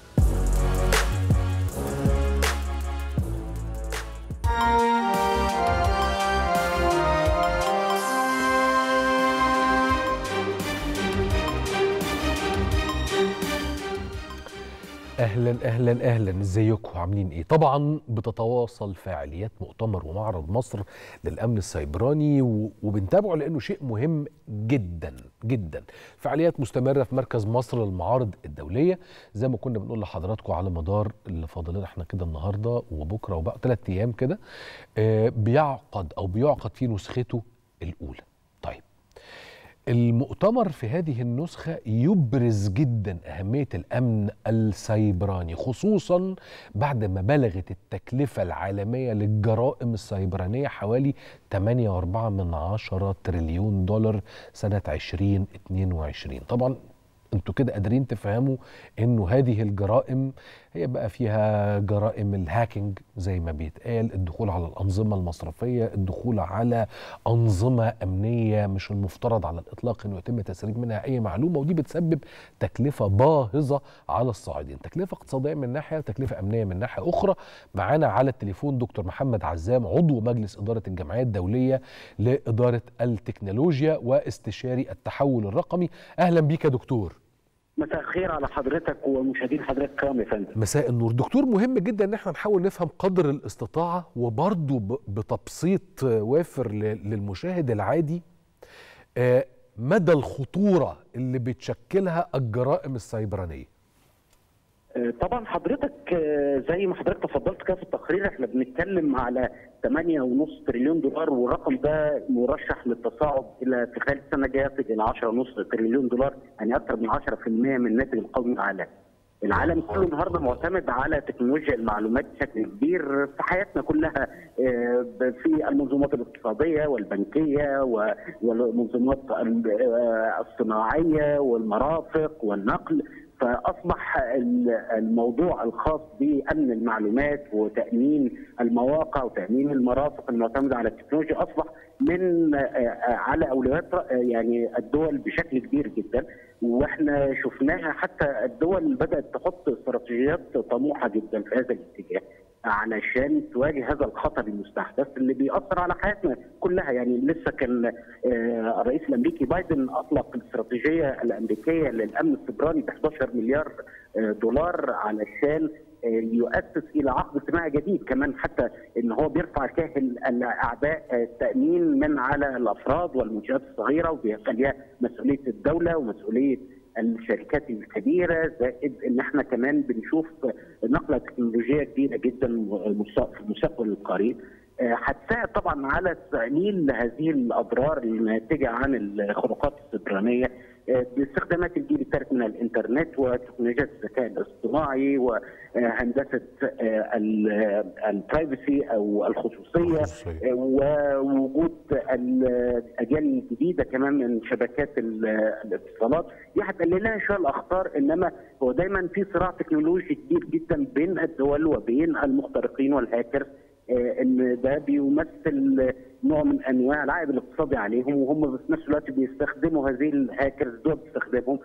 اهلا اهلا اهلا ازيكم عاملين ايه طبعا بتتواصل فعاليات مؤتمر ومعرض مصر للامن السيبراني وبنتابعه لانه شيء مهم جدا جدا فعاليات مستمره في مركز مصر للمعارض الدوليه زي ما كنا بنقول لحضراتكم على مدار اللي فاضل احنا كده النهارده وبكره وبقى ثلاث ايام كده آه بيعقد او بيعقد فيه نسخته الاولى طيب المؤتمر في هذه النسخة يبرز جدا أهمية الأمن السيبراني خصوصا بعد ما بلغت التكلفة العالمية للجرائم السيبرانية حوالي 8.4 من عشرة تريليون دولار سنة 2022 طبعا انتوا كده قادرين تفهموا انه هذه الجرائم هي بقى فيها جرائم الهاكينج زي ما بيتقال الدخول على الانظمه المصرفيه الدخول على انظمه امنيه مش المفترض على الاطلاق انه يتم تسريب منها اي معلومه ودي بتسبب تكلفه باهظه على الصاعدين تكلفه اقتصاديه من ناحيه تكلفه امنيه من ناحيه اخرى معانا على التليفون دكتور محمد عزام عضو مجلس اداره الجمعيه الدوليه لاداره التكنولوجيا واستشاري التحول الرقمي اهلا بيك يا دكتور مساء الخير على حضرتك ومشاهدين حضرتك الكرام يا فندم مساء النور دكتور مهم جدا ان احنا نحاول نفهم قدر الاستطاعه وبرضه ب- بتبسيط وافر ل- للمشاهد العادي آه، مدى الخطوره اللي بتشكلها الجرائم السيبرانيه آه، طبعا حضرتك آه، زي ما حضرتك تفضلت كده في التقرير احنا بنتكلم على 8.5 تريليون دولار والرقم ده مرشح للتصاعد الى في خلال السنه الجايه يصل الى 10.5 تريليون دولار يعني اكثر من 10% من الناتج القومي العالمي. العالم كله النهارده معتمد على تكنولوجيا المعلومات بشكل كبير في حياتنا كلها آه، في المنظومات الاقتصاديه والبنكيه و- والمنظومات ال- آه، الصناعيه والمرافق والنقل فاصبح ال- الموضوع الخاص بامن المعلومات وتامين المواقع وتامين المرافق المعتمده على التكنولوجيا اصبح من آه، آه، على اولويات آه، يعني الدول بشكل كبير جدا واحنا شفناها حتى الدول بدات تحط استراتيجيات طموحه جدا في هذا الاتجاه علشان تواجه هذا الخطر المستحدث اللي بيأثر على حياتنا كلها يعني لسه كان آه، الرئيس الامريكي بايدن اطلق الاستراتيجيه الامريكيه للامن السيبراني ب 11 مليار آه، دولار علشان آه، يؤسس الى عقد اجتماعي جديد كمان حتى ان هو بيرفع كاهل الاعباء آه، التامين من على الافراد والمنشات الصغيره وبيخليها مسؤوليه الدوله ومسؤوليه الشركات الكبيره زائد ان احنا كمان بنشوف نقله تكنولوجيه كبيره جدا في المستقبل القريب آه، هتساعد طبعا على تقليل هذه الاضرار الناتجه عن الخروقات السيبرانيه آه، باستخدامات الجيل الثالث من الانترنت وتكنولوجيات الذكاء الاصطناعي وهندسه آه، ال- البرايفسي او الخصوصيه الخصوصية. آه، ووجود الاجيال الجديده كمان من شبكات ال- الاتصالات دي هتقلل لنا شويه الاخطار انما هو دايما في صراع تكنولوجي كبير جدا بين الدول وبين المخترقين والهاكرز آه، ان ده بيمثل نوع من انواع العائد الاقتصادي عليهم وهم في نفس الوقت بيستخدموا هذه الهاكرز دول بتستخدمهم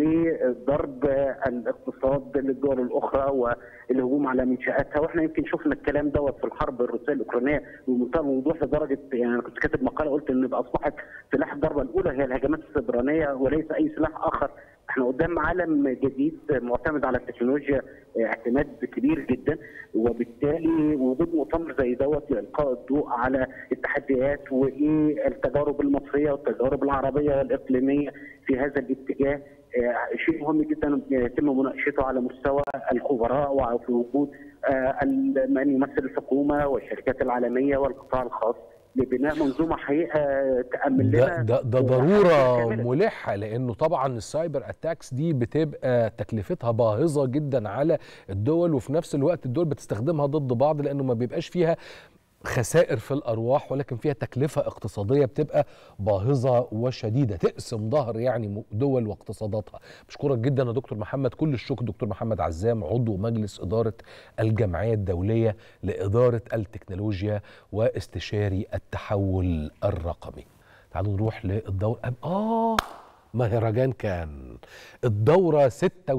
لضرب آه، الاقتصاد للدول الاخرى والهجوم على منشاتها واحنا يمكن شفنا الكلام دوت في الحرب الروسيه الاوكرانيه بمنتهى الوضوح لدرجه يعني انا كنت كاتب مقاله قلت ان اصبحت سلاح الضربه الاولى هي الهجمات السيبرانيه وليس اي سلاح اخر احنا قدام عالم جديد معتمد على التكنولوجيا اعتماد كبير جدا وبالتالي وجود مؤتمر زي دوت لالقاء الضوء على التحديات وايه التجارب المصريه والتجارب العربيه والاقليميه في هذا الاتجاه آه، شيء مهم جدا يتم مناقشته على مستوى الخبراء وفي وجود آه، ال- من يمثل الحكومه والشركات العالميه والقطاع الخاص لبناء منظومه حقيقه تامن ده لنا ده, ده ضروره ملحه لانه طبعا السايبر اتاكس دي بتبقى تكلفتها باهظه جدا على الدول وفي نفس الوقت الدول بتستخدمها ضد بعض لانه ما بيبقاش فيها خسائر في الارواح ولكن فيها تكلفه اقتصاديه بتبقى باهظه وشديده تقسم ظهر يعني م- دول واقتصاداتها بشكرك جدا يا دكتور محمد كل الشكر دكتور محمد عزام عضو مجلس اداره الجمعيه الدوليه لاداره التكنولوجيا واستشاري التحول الرقمي تعالوا نروح للدور أم اه مهرجان كان الدورة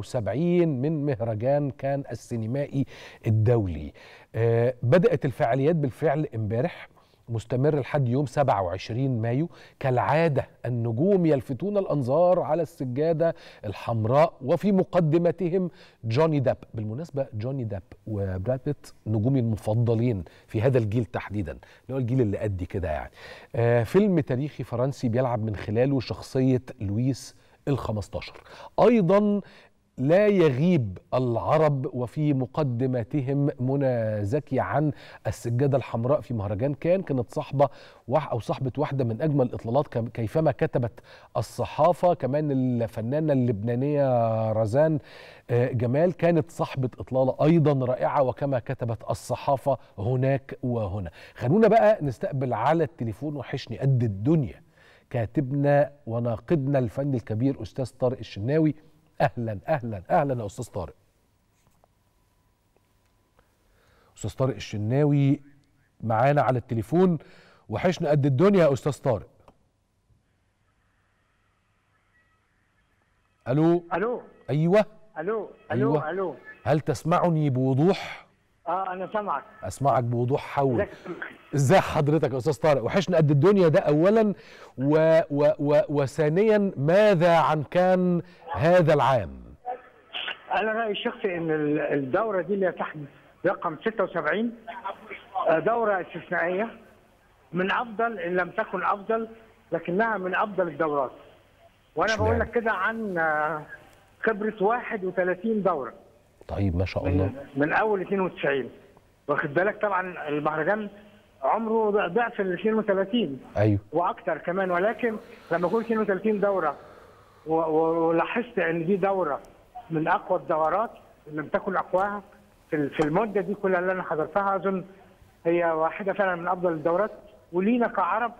76 من مهرجان كان السينمائي الدولي آه بدأت الفعاليات بالفعل امبارح مستمر لحد يوم 27 مايو كالعادة النجوم يلفتون الأنظار على السجادة الحمراء وفي مقدمتهم جوني داب بالمناسبة جوني داب وبراد بيت نجومي المفضلين في هذا الجيل تحديدا اللي هو الجيل اللي قدي كده يعني آه فيلم تاريخي فرنسي بيلعب من خلاله شخصية لويس ال15 أيضا لا يغيب العرب وفي مقدمتهم منى زكي عن السجادة الحمراء في مهرجان كان كانت صاحبة وح أو صاحبة واحدة من أجمل الإطلالات كم- كيفما كتبت الصحافة كمان الفنانة اللبنانية رزان آه، جمال كانت صاحبة إطلالة أيضا رائعة وكما كتبت الصحافة هناك وهنا خلونا بقى نستقبل على التليفون وحشني قد الدنيا كاتبنا وناقدنا الفني الكبير أستاذ طارق الشناوي اهلا اهلا اهلا يا استاذ طارق استاذ طارق الشناوي معانا على التليفون وحشنا قد الدنيا يا استاذ طارق الو الو ايوه الو الو أيوة. الو هل تسمعني بوضوح اه انا سامعك اسمعك بوضوح حول ازيك ازاي حضرتك يا استاذ طارق وحشنا قد الدنيا ده اولا و و و وثانيا ماذا عن كان هذا العام انا رايي الشخصي ان ال- الدوره دي اللي هي تحت رقم 76 آه، دوره استثنائيه من افضل ان لم تكن افضل لكنها من افضل الدورات وانا اشمعنى؟ بقول لك كده عن آه، خبره 31 دوره طيب ما شاء الله من, من اول 92 واخد بالك طبعا المهرجان عمره ضعف ال 32 ايوه واكتر كمان ولكن لما يكون 32 دوره و- و- ولاحظت ان دي دوره من اقوى الدورات إن لم تكن اقواها في ال- في المده دي كلها اللي انا حضرتها اظن هي واحده فعلا من افضل الدورات ولينا كعرب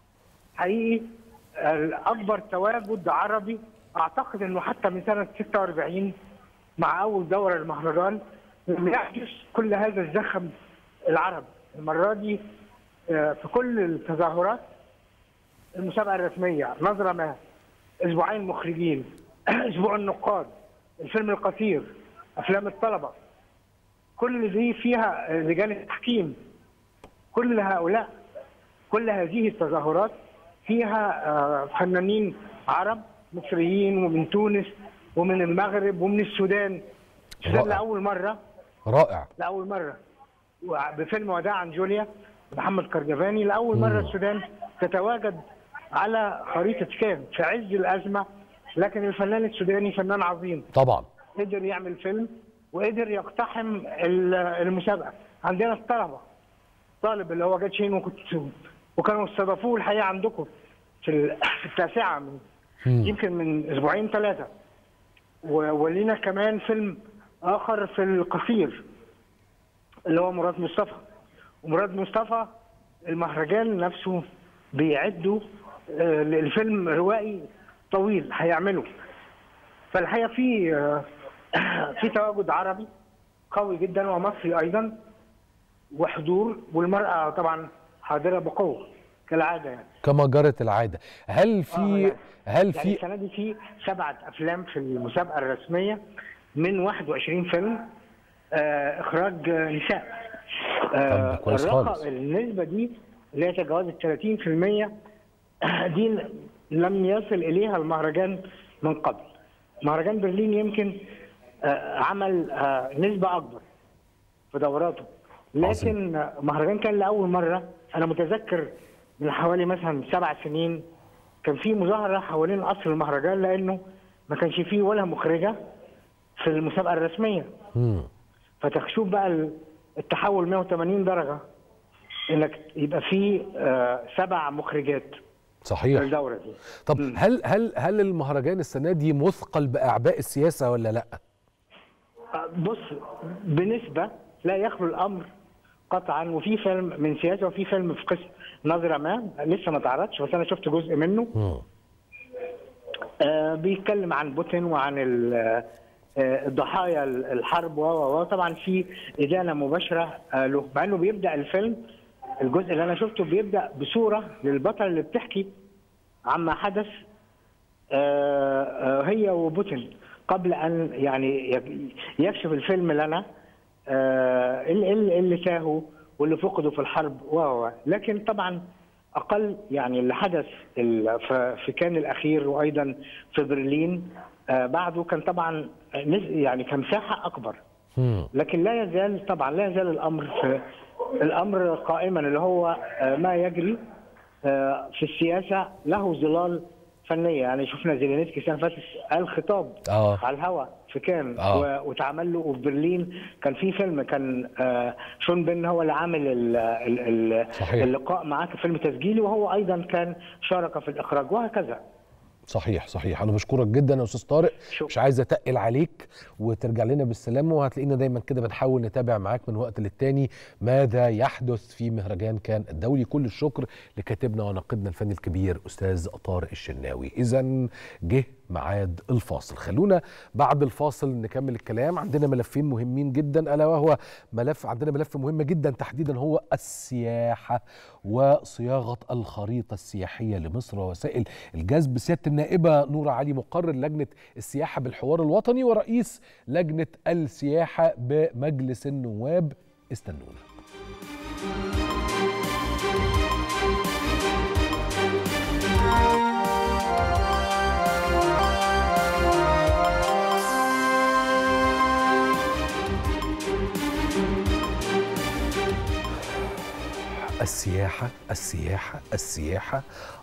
حقيقي الاكبر تواجد عربي اعتقد انه حتى من سنه 46 مع اول دوره المهرجان لم يحدث كل هذا الزخم العربي المره دي آه، في كل التظاهرات المسابقه الرسميه نظره ما اسبوعين مخرجين اسبوع النقاد الفيلم القصير افلام الطلبه كل دي فيها آه، رجال التحكيم كل هؤلاء كل هذه التظاهرات فيها آه، فنانين عرب مصريين ومن تونس ومن المغرب ومن السودان السودان رائع. لاول مره رائع لاول مره بفيلم وداع عن جوليا محمد كرجفاني لاول مره السودان تتواجد على خريطه كان في عز الازمه لكن الفنان السوداني فنان عظيم طبعا قدر يعمل فيلم وقدر يقتحم ال- المسابقه عندنا الطلبه طالب اللي هو جاد شين وكنت وكانوا استضافوه الحقيقه عندكم في ال- في التاسعه من يمكن من اسبوعين ثلاثه و- ولينا كمان فيلم اخر في القصير اللي هو مراد مصطفى ومراد مصطفى المهرجان نفسه بيعدوا آه، لفيلم روائي طويل هيعمله فالحقيقه في آه، في تواجد عربي قوي جدا ومصري ايضا وحضور والمراه طبعا حاضره بقوه كالعاده يعني كما جرت العاده هل آه، في يعني- هل يعني في السنه دي في سبعه افلام في المسابقه الرسميه من 21 فيلم آه اخراج آه، نساء طب ده كويس خالص. النسبه دي اللي هي تجاوزت 30% دي لم يصل اليها المهرجان من قبل مهرجان برلين يمكن آه عمل آه نسبه اكبر في دوراته لكن آه، مهرجان كان لاول مره انا متذكر من حوالي مثلا سبع سنين كان في مظاهره حوالين قصر المهرجان لانه ما كانش فيه ولا مخرجه في المسابقه الرسميه مم. فتشوف بقى ال- التحول 180 درجه انك يبقى فيه آه، سبع مخرجات في صحيح الدوره دي طب مم. هل هل هل المهرجان السنه دي مثقل باعباء السياسه ولا لا آه، بص بنسبه لا يخلو الامر قطعا وفي فيلم من سياسه وفي فيلم في قسم نظره ما لسه ما اتعرضش بس انا شفت جزء منه مم. آه، بيتكلم عن بوتين وعن ال- آه، الضحايا الحرب و و- و طبعا في ادانه مباشره آه، له مع انه بيبدا الفيلم الجزء اللي انا شفته بيبدا بصوره للبطل اللي بتحكي عما حدث آه، آه، هي وبوتين قبل ان يعني يك- يكشف الفيلم لنا آه، اللي, اللي اللي تاهوا واللي فقدوا في الحرب و و لكن طبعا اقل يعني اللي حدث ال- ف- في كان الاخير وايضا في برلين آه، بعده كان طبعا نز- يعني كمساحه اكبر مم. لكن لا يزال طبعا لا يزال الامر في الامر قائما اللي هو آه، ما يجري آه، في السياسه له ظلال فنيه يعني شفنا زيلينسكي السنه اللي فاتت قال خطاب اه على الهواء في كان آه. و- واتعمل له وفي برلين كان في فيلم كان آه، شون بن هو اللي عامل ال- ال- ال- صحيح. اللقاء معاه كفيلم تسجيلي وهو ايضا كان شارك في الاخراج وهكذا صحيح صحيح انا بشكرك جدا يا استاذ طارق شكرا. مش عايز اتقل عليك وترجع لنا بالسلامه وهتلاقينا دايما كده بنحاول نتابع معاك من وقت للتاني ماذا يحدث في مهرجان كان الدولي كل الشكر لكاتبنا وناقدنا الفني الكبير استاذ طارق الشناوي اذا جه ميعاد الفاصل خلونا بعد الفاصل نكمل الكلام عندنا ملفين مهمين جدا الا وهو ملف عندنا ملف مهم جدا تحديدا هو السياحه وصياغه الخريطه السياحيه لمصر ووسائل الجذب سياده النائبه نورة علي مقرر لجنه السياحه بالحوار الوطني ورئيس لجنه السياحه بمجلس النواب استنونا السياحة السياحة السياحة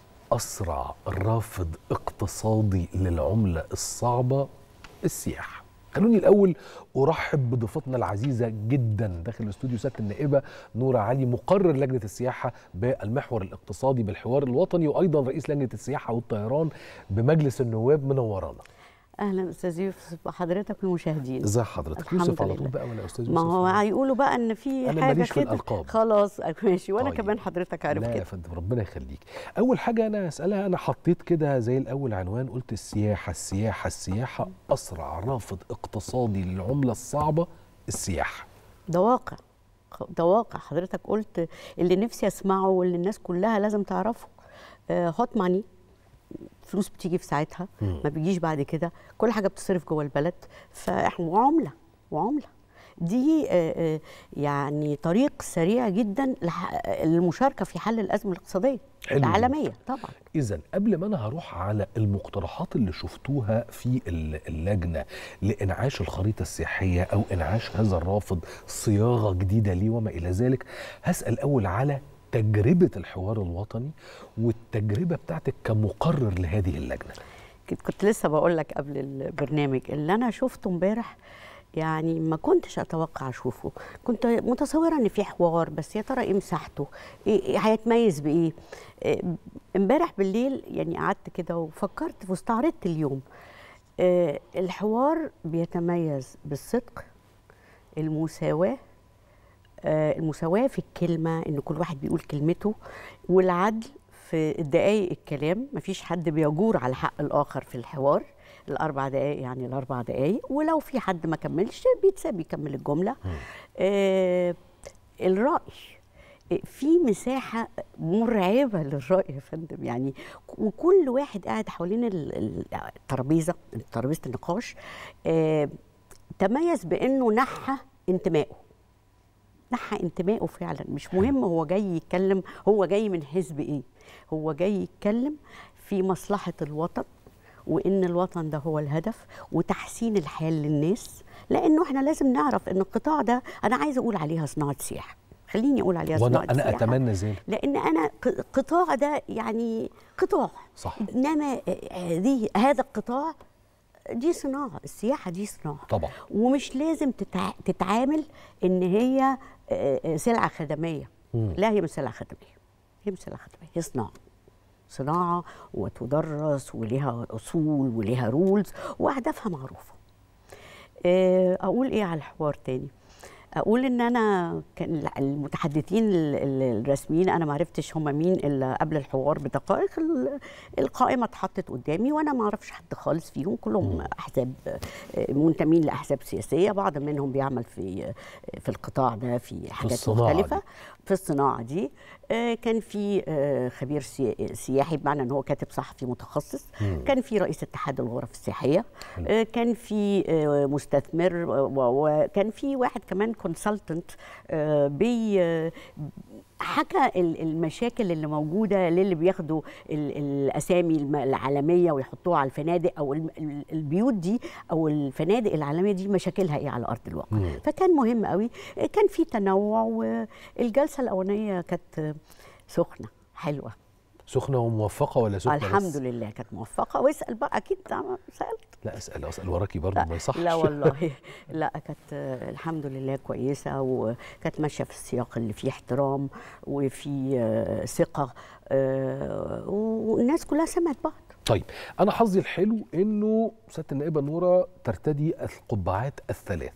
أسرع رافد اقتصادي للعملة الصعبة السياحة خلوني الأول أرحب بضيفتنا العزيزة جدا داخل الاستوديو سيادة النائبة نورة علي مقرر لجنة السياحة بالمحور الاقتصادي بالحوار الوطني وأيضا رئيس لجنة السياحة والطيران بمجلس النواب منورانا اهلا استاذ يوسف وحضرتك والمشاهدين ازي حضرتك الحمد يوسف على لله. طول بقى ولا استاذ ما يوسف هو هيقولوا بقى ان في أنا حاجه ماليش في كده الألقاب. خلاص ماشي وانا طيب. كمان حضرتك عارف لا يا كده فندم ربنا يخليك اول حاجه انا اسالها انا حطيت كده زي الاول عنوان قلت السياحه السياحه السياحه اسرع رافد اقتصادي للعمله الصعبه السياحه ده واقع خ- ده واقع حضرتك قلت اللي نفسي اسمعه واللي الناس كلها لازم تعرفه هوت ماني فلوس بتيجي في ساعتها مم. ما بيجيش بعد كده كل حاجه بتصرف جوه البلد فاحنا وعمله وعمله دي آه، آه، يعني طريق سريع جدا لح- للمشاركه في حل الازمه الاقتصاديه حلو. العالميه طبعا اذا قبل ما انا هروح على المقترحات اللي شفتوها في ال- اللجنه لانعاش الخريطه السياحيه او انعاش هذا الرافد صياغه جديده ليه وما الى ذلك هسال اول على تجربه الحوار الوطني والتجربه بتاعتك كمقرر لهذه اللجنه كنت كنت لسه بقول لك قبل البرنامج اللي انا شفته امبارح يعني ما كنتش اتوقع اشوفه كنت متصوره ان في حوار بس يا ترى ايه مساحته إيه إيه هيتميز بايه إيه، امبارح بالليل يعني قعدت كده وفكرت واستعرضت اليوم آه، الحوار بيتميز بالصدق المساواه آه، المساواة في الكلمة إن كل واحد بيقول كلمته والعدل في دقايق الكلام مفيش حد بيجور على حق الآخر في الحوار الأربع دقايق يعني الأربع دقايق ولو في حد ما كملش بيتساب يكمل الجملة آه الرأي آه، في مساحة مرعبة للرأي يا فندم يعني وكل واحد قاعد حوالين ال- ال- الترابيزة ترابيزة النقاش آه تميز بأنه نحى انتمائه نحى انتمائه فعلا مش مهم هو جاي يتكلم هو جاي من حزب ايه هو جاي يتكلم في مصلحة الوطن وان الوطن ده هو الهدف وتحسين الحال للناس لانه احنا لازم نعرف ان القطاع ده انا عايزه اقول عليها صناعه سياحه خليني اقول عليها وانا صناعه انا سياحه اتمنى ذلك لان انا ق- قطاع ده يعني قطاع صح انما هذه هذا القطاع دي صناعه السياحه دي صناعه طبعا ومش لازم تتع... تتعامل ان هي آه، آه، سلعه خدميه مم. لا هي مش سلعه خدميه هي مش سلعه خدميه هي صناعه صناعه وتدرس ولها اصول ولها رولز واهدافها معروفه آه، اقول ايه على الحوار تاني اقول ان انا كان المتحدثين ال- ال- الرسميين انا ما عرفتش هم مين الا قبل الحوار بدقائق ال- القائمه اتحطت قدامي وانا ما اعرفش حد خالص فيهم كلهم احزاب آه، منتمين لاحزاب سياسيه بعض منهم بيعمل في في القطاع ده في حاجات الصناعة مختلفه دي. في الصناعه دي آه، كان في آه، خبير سي- سياحي بمعنى ان هو كاتب صحفي متخصص مم. كان في رئيس اتحاد الغرف السياحيه آه، كان في آه، مستثمر و- وكان في واحد كمان كونسلتنت بي آه، حكى ال- المشاكل اللي موجوده للي بياخدوا ال- الاسامي الم- العالميه ويحطوها على الفنادق او الم- ال- البيوت دي او الفنادق العالميه دي مشاكلها ايه على ارض الواقع مم. فكان مهم قوي كان في تنوع والجلسه الاولانيه كانت سخنه حلوه سخنه وموفقه ولا سخنه الحمد بس؟ لله كانت موفقه واسال بقى اكيد طبعاً سالت لا اسال اسال وراكي برضه ما يصحش لا والله لا كانت آه، الحمد لله كويسه وكانت ماشيه في السياق اللي فيه احترام وفي آه، ثقه آه، والناس كلها سمعت بعض طيب انا حظي الحلو انه سياده النائبه نوره ترتدي القبعات الثلاث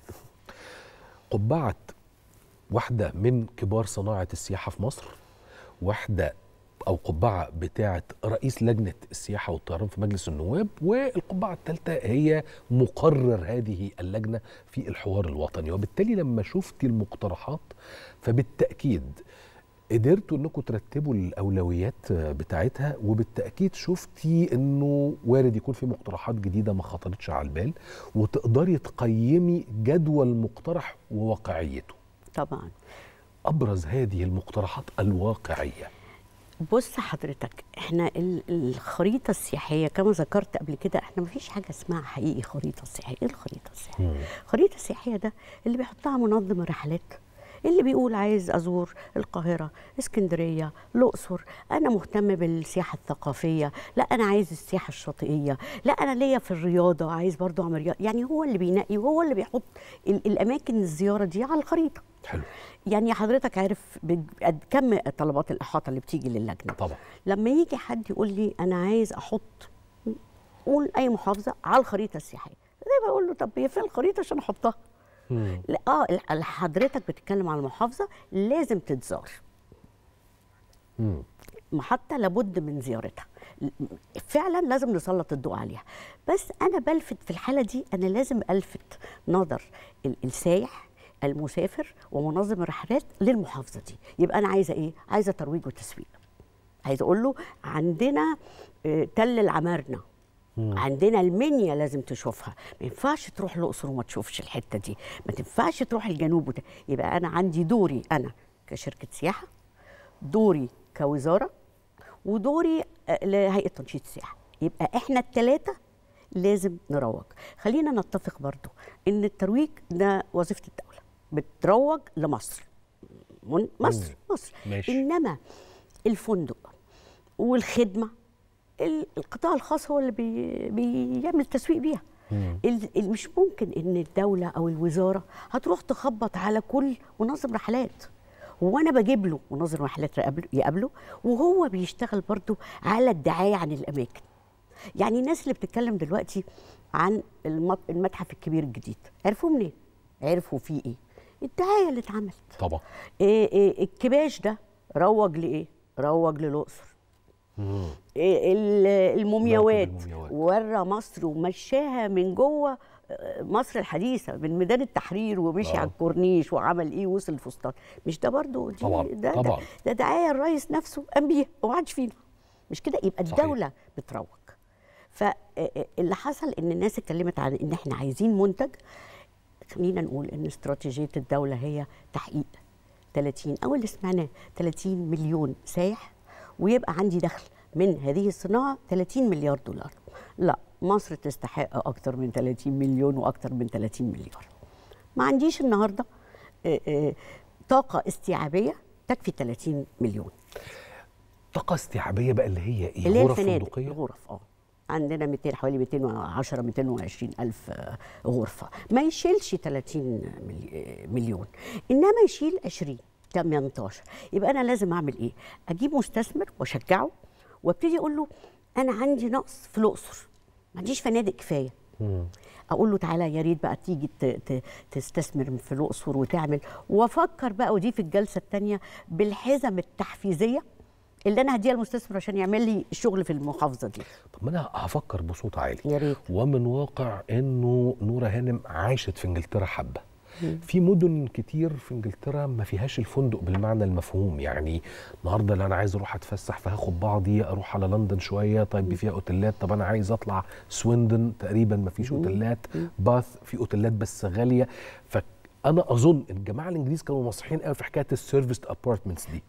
قبعه واحده من كبار صناعه السياحه في مصر واحده او قبعه بتاعه رئيس لجنه السياحه والطيران في مجلس النواب والقبعه الثالثه هي مقرر هذه اللجنه في الحوار الوطني وبالتالي لما شفتي المقترحات فبالتاكيد قدرتوا انكم ترتبوا الاولويات بتاعتها وبالتاكيد شفتي انه وارد يكون في مقترحات جديده ما خطرتش على البال وتقدري تقيمي جدوى المقترح وواقعيته طبعا ابرز هذه المقترحات الواقعيه بص حضرتك احنا ال- الخريطه السياحيه كما ذكرت قبل كده احنا مفيش حاجه اسمها حقيقي خريطه سياحيه ايه الخريطه السياحيه الخريطه السياحيه ده اللي بيحطها منظم الرحلات اللي بيقول عايز ازور القاهره اسكندريه الاقصر انا مهتم بالسياحه الثقافيه لا انا عايز السياحه الشاطئيه لا انا ليا في الرياضه عايز برضو اعمل رياضه يعني هو اللي بينقي وهو اللي بيحط ال- الاماكن الزياره دي على الخريطه حلو يعني حضرتك عارف بج- قد كم طلبات الاحاطه اللي بتيجي للجنه طبعا لما يجي حد يقول لي انا عايز احط قول اي محافظه على الخريطه السياحيه زي بقول له طب هي فين الخريطه عشان احطها لا اه ال- حضرتك بتتكلم على المحافظه لازم تتزار مم. محطه لابد من زيارتها فعلا لازم نسلط الضوء عليها بس انا بلفت في الحاله دي انا لازم الفت نظر ال- السايح المسافر ومنظم الرحلات للمحافظه دي يبقى انا عايزه ايه عايزه ترويج وتسويق عايزه اقول له عندنا آه، تل العمارنه عندنا المنيا لازم تشوفها ما ينفعش تروح الاقصر وما تشوفش الحته دي ما تنفعش تروح الجنوب وت... يبقى انا عندي دوري انا كشركه سياحه دوري كوزاره ودوري آه، لهيئه تنشيط السياحه يبقى احنا الثلاثه لازم نروج خلينا نتفق برضو ان الترويج ده وظيفه الدوله بتروج لمصر من مصر مصر ماشي. انما الفندق والخدمه ال- القطاع الخاص هو اللي بي بيعمل تسويق بيها ال- ال- مش ممكن ان الدوله او الوزاره هتروح تخبط على كل منظم رحلات وانا بجيب له منظم رحلات يقابله- يقابله وهو بيشتغل برضو على الدعايه عن الاماكن يعني الناس اللي بتتكلم دلوقتي عن المط- المتحف الكبير الجديد عرفوا منين عرفوا فيه ايه الدعايه اللي اتعملت طبعا إيه إيه الكباش ده روج لايه روج للاقصر إيه ال- المومياوات المومياوات. ورى مصر ومشاها من جوه آه، مصر الحديثه من ميدان التحرير ومشي آه. على الكورنيش وعمل ايه وصل الفسطاط مش ده برضو دي طبعاً، ده, طبعاً. ده, ده دعايه الرئيس نفسه قام بيها وما حدش فينا مش كده يبقى صحيح. الدوله بتروج فاللي حصل ان الناس اتكلمت عن ان احنا عايزين منتج خلينا نقول ان استراتيجيه الدوله هي تحقيق 30 او اللي سمعناه 30 مليون سايح ويبقى عندي دخل من هذه الصناعه 30 مليار دولار لا مصر تستحق اكتر من 30 مليون واكتر من 30 مليار ما عنديش النهارده آه، آه، طاقه استيعابيه تكفي 30 مليون طاقه استيعابيه بقى اللي هي ايه اللي هي غرف الفنادق فندقيه الغرف اه عندنا 200 حوالي 210 220 الف آه، غرفه ما يشيلش 30 ملي- مليون انما يشيل 20 18 يبقى انا لازم اعمل ايه اجيب مستثمر واشجعه وابتدي اقول له انا عندي نقص في الاقصر ما عنديش فنادق كفايه اقول له تعالى يا ريت بقى تيجي ت- ت- تستثمر في الاقصر وتعمل وافكر بقى ودي في الجلسه الثانيه بالحزم التحفيزيه اللي انا هديها المستثمر عشان يعمل لي الشغل في المحافظه دي طب ما انا هفكر بصوت عالي يا ريت ومن واقع انه نوره هانم عاشت في انجلترا حبه في مدن كتير في انجلترا ما فيهاش الفندق بالمعنى المفهوم يعني النهارده اللي انا عايز اروح اتفسح فهاخد بعضي اروح على لندن شويه طيب فيها اوتيلات طب انا عايز اطلع سويندن تقريبا ما فيش اوتيلات باث في اوتيلات بس غاليه فانا اظن ان الجماعه الانجليز كانوا ناصحين قوي في حكايه السيرفيس ابارتمنتس دي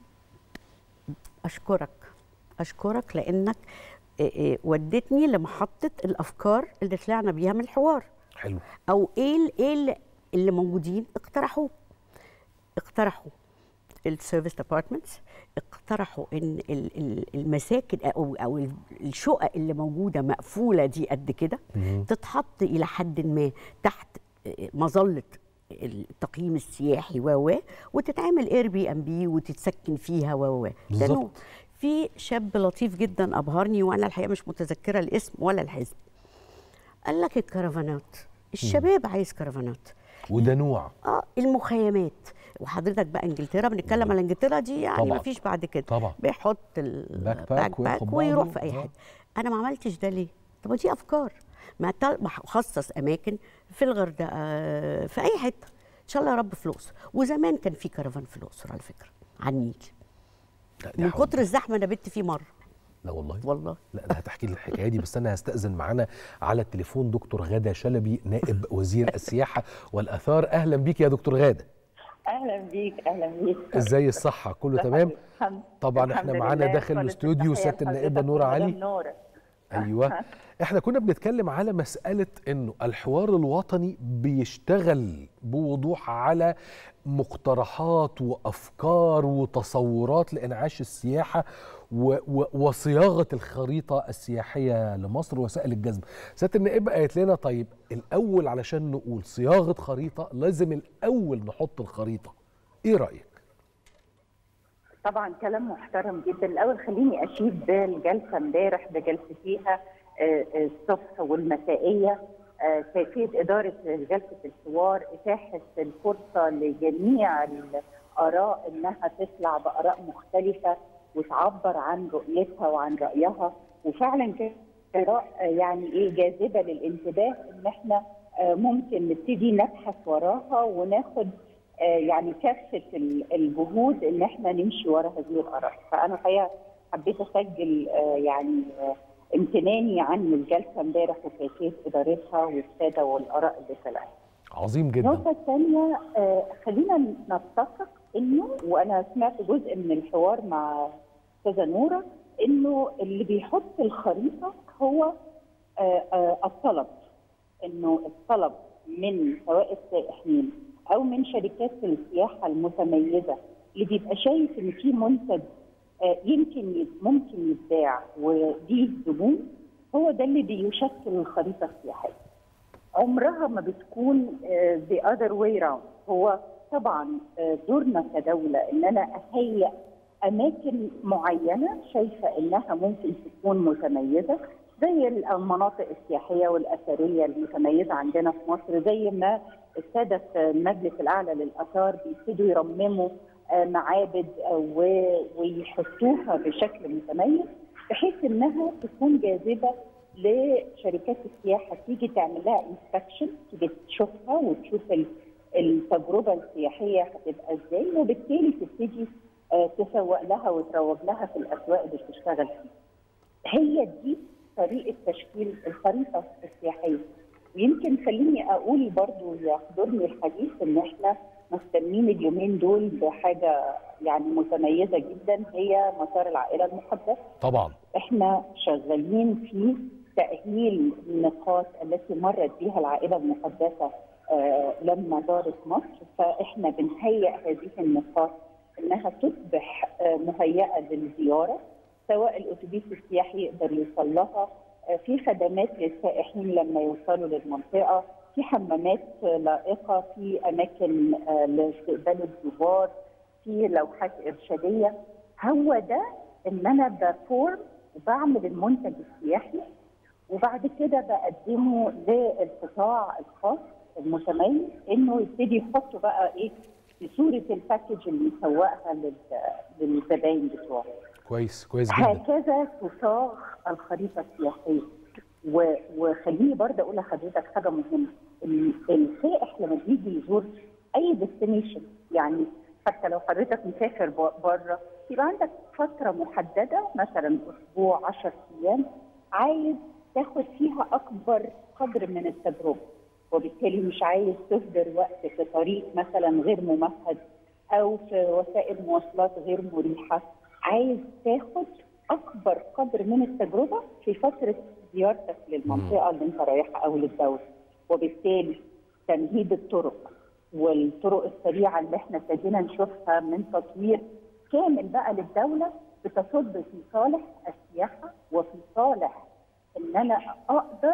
اشكرك اشكرك لانك إيه إيه ودتني لمحطه الافكار اللي طلعنا بيها من الحوار حلو او ايه ال- ايه ال- اللي موجودين اقترحوه اقترحوا السيرفيس ابارتمنتس اقترحوا ان ال- ال- المساكن او او ال- الشقق اللي موجوده مقفوله دي قد كده تتحط الى حد ما تحت مظله التقييم السياحي و و وتتعمل اير بي ام بي وتتسكن فيها و و ده بالظبط. نوع. في شاب لطيف جدا ابهرني وانا الحقيقه مش متذكره الاسم ولا الحزب قال لك الكرفانات الشباب عايز كرفانات وده نوع اه المخيمات وحضرتك بقى انجلترا بنتكلم على انجلترا دي يعني طبعاً. ما فيش بعد كده طبعا بيحط باك باك الباك وياخد باك ويروح بعضه. في اي آه. حته انا ما عملتش ده ليه طب دي افكار ما تل- ما خصص اماكن في الغردقه في اي حته ان شاء الله يا رب في الاقصر وزمان كان في كرفان في الاقصر على فكره على النيل لا، دي من حاول. كتر الزحمه انا بت فيه مره لا والله والله لا ده هتحكي لي الحكايه دي بس انا هستاذن معانا على التليفون دكتور غاده شلبي نائب وزير السياحه والاثار اهلا بيك يا دكتور غاده اهلا بيك اهلا بيك ازاي الصحه كله تمام الحمد- طبعا الحمد احنا معانا لله. داخل كل الاستوديو التحية سياده النائبه لحضرتك نوره ومدام علي نورة. ايوه احنا كنا بنتكلم على مساله انه الحوار الوطني بيشتغل بوضوح على مقترحات وافكار وتصورات لانعاش السياحه و و وصياغه الخريطه السياحيه لمصر وسائل الجذب. سياده النائبه قالت لنا طيب الاول علشان نقول صياغه خريطه لازم الاول نحط الخريطه. ايه رايك؟ طبعا كلام محترم جدا الاول خليني اشيد بالجلسه امبارح بجلستيها آه، آه، الصبح والمسائيه آه، كيفيه اداره جلسه الحوار اتاحه الفرصه لجميع الاراء انها تطلع باراء مختلفه وتعبر عن رؤيتها وعن رايها وفعلا كانت اراء آه، يعني ايه جاذبه للانتباه ان احنا آه، ممكن نبتدي نبحث وراها وناخد آه، يعني كافه ال- الجهود ان احنا نمشي ورا هذه الاراء فانا الحقيقه حبيت اسجل آه، يعني آه، امتناني عن الجلسه امبارح وكيفيه ادارتها والساده والاراء اللي طلعت. عظيم جدا. النقطة الثانية آه، خلينا نتفق انه وانا سمعت جزء من الحوار مع استاذة نورة انه اللي بيحط الخريطة هو آه، آه، الطلب انه الطلب من سواء السائحين او من شركات السياحة المتميزة اللي بيبقى شايف ان في منتج آه، يمكن ي- ممكن يتباع وليه زبون هو ده اللي بيشكل الخريطة السياحية. عمرها ما بتكون آه، the other way round هو طبعا آه، دورنا كدولة ان انا اهيئ اماكن معينة شايفة انها ممكن تكون متميزة زي المناطق السياحية والاثرية المتميزة عندنا في مصر زي ما السادة في المجلس الاعلى للاثار بيبتدوا يرمموا آه، معابد آه، و- ويحطوها بشكل متميز بحيث انها تكون جاذبه لشركات السياحه تيجي تعمل لها انسبكشن تيجي تشوفها وتشوف ال- التجربه السياحيه هتبقى ازاي وبالتالي تبتدي آه، تسوق لها وتروج لها في الاسواق اللي بتشتغل فيها. هي دي طريقه تشكيل الخريطه السياحيه. ويمكن خليني اقول برضو يحضرني الحديث ان احنا مهتمين اليومين دول بحاجه يعني متميزه جدا هي مسار العائله المقدسه. طبعا احنا شغالين في تأهيل النقاط التي مرت بها العائلة المقدسة آه، لما زارت مصر فاحنا بنهيئ هذه النقاط انها تصبح آه، مهيئة للزيارة سواء الاتوبيس السياحي يقدر يوصل لها آه، في خدمات للسائحين لما يوصلوا للمنطقة في حمامات آه، لائقة في اماكن آه، لاستقبال الزوار في لوحات ارشاديه هو ده ان انا بفورم وبعمل المنتج السياحي وبعد كده بقدمه للقطاع الخاص المتميز انه يبتدي يحطوا بقى ايه في صوره الباكج اللي يسوقها لل- للزباين بتوعه. كويس كويس جدا. هكذا تصاغ الخريطه السياحيه و- وخليني برضه اقول لحضرتك حاجه مهمه ال- السائح لما بيجي يزور اي ديستنيشن يعني حتى لو حضرتك مسافر بره يبقى عندك فتره محدده مثلا اسبوع 10 ايام عايز تاخد فيها اكبر قدر من التجربه وبالتالي مش عايز تهدر وقت في طريق مثلا غير ممهد او في وسائل مواصلات غير مريحه عايز تاخد اكبر قدر من التجربه في فتره زيارتك للمنطقه اللي انت رايحها او للدوله وبالتالي تمهيد الطرق والطرق السريعه اللي احنا ابتدينا نشوفها من تطوير كامل بقى للدوله بتصب في صالح السياحه وفي صالح ان انا اقدر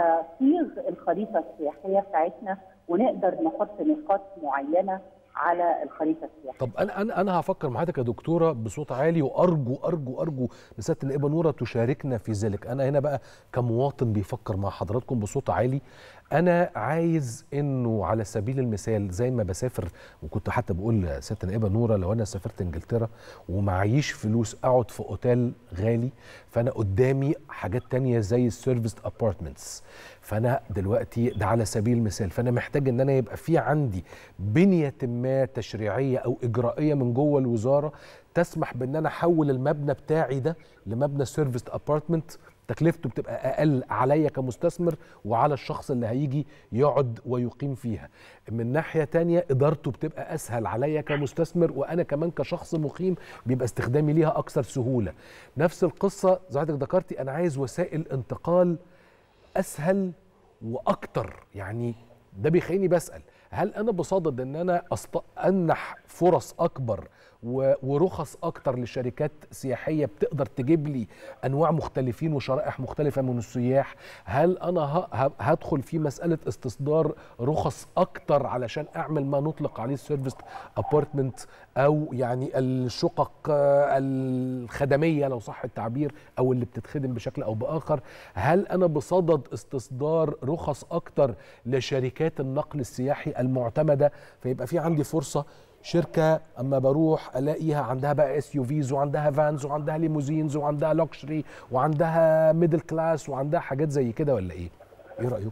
اصيغ الخريطه السياحيه بتاعتنا ونقدر نحط نقاط معينه على الخريطه السياحيه. طب انا انا انا هفكر مع حضرتك يا دكتوره بصوت عالي وارجو ارجو ارجو لسياده النائبه نوره تشاركنا في ذلك انا هنا بقى كمواطن بيفكر مع حضراتكم بصوت عالي انا عايز انه على سبيل المثال زي ما بسافر وكنت حتى بقول لست النائبه نوره لو انا سافرت انجلترا ومعيش فلوس اقعد في اوتيل غالي فانا قدامي حاجات تانية زي السيرفيس ابارتمنتس فانا دلوقتي ده على سبيل المثال فانا محتاج ان انا يبقى في عندي بنيه ما تشريعيه او اجرائيه من جوه الوزاره تسمح بان انا احول المبنى بتاعي ده لمبنى سيرفيس ابارتمنت تكلفته بتبقى اقل عليا كمستثمر وعلى الشخص اللي هيجي يقعد ويقيم فيها من ناحيه تانية ادارته بتبقى اسهل عليا كمستثمر وانا كمان كشخص مقيم بيبقى استخدامي ليها اكثر سهوله نفس القصه زي ما حضرتك ذكرتي انا عايز وسائل انتقال اسهل واكتر يعني ده بيخليني بسال هل انا بصدد ان انا أسط... انح فرص اكبر و... ورخص اكتر لشركات سياحيه بتقدر تجيب لي انواع مختلفين وشرائح مختلفه من السياح هل انا ه... ه... هدخل في مساله استصدار رخص اكتر علشان اعمل ما نطلق عليه السيرفيس ابارتمنت او يعني الشقق الخدميه لو صح التعبير او اللي بتتخدم بشكل او باخر هل انا بصدد استصدار رخص اكتر لشركات النقل السياحي المعتمده فيبقى في عندي فرصه شركه اما بروح الاقيها عندها بقى اس يو فيز وعندها فانز وعندها ليموزينز وعندها لوكشري وعندها ميدل كلاس وعندها حاجات زي كده ولا ايه؟ ايه رايكم؟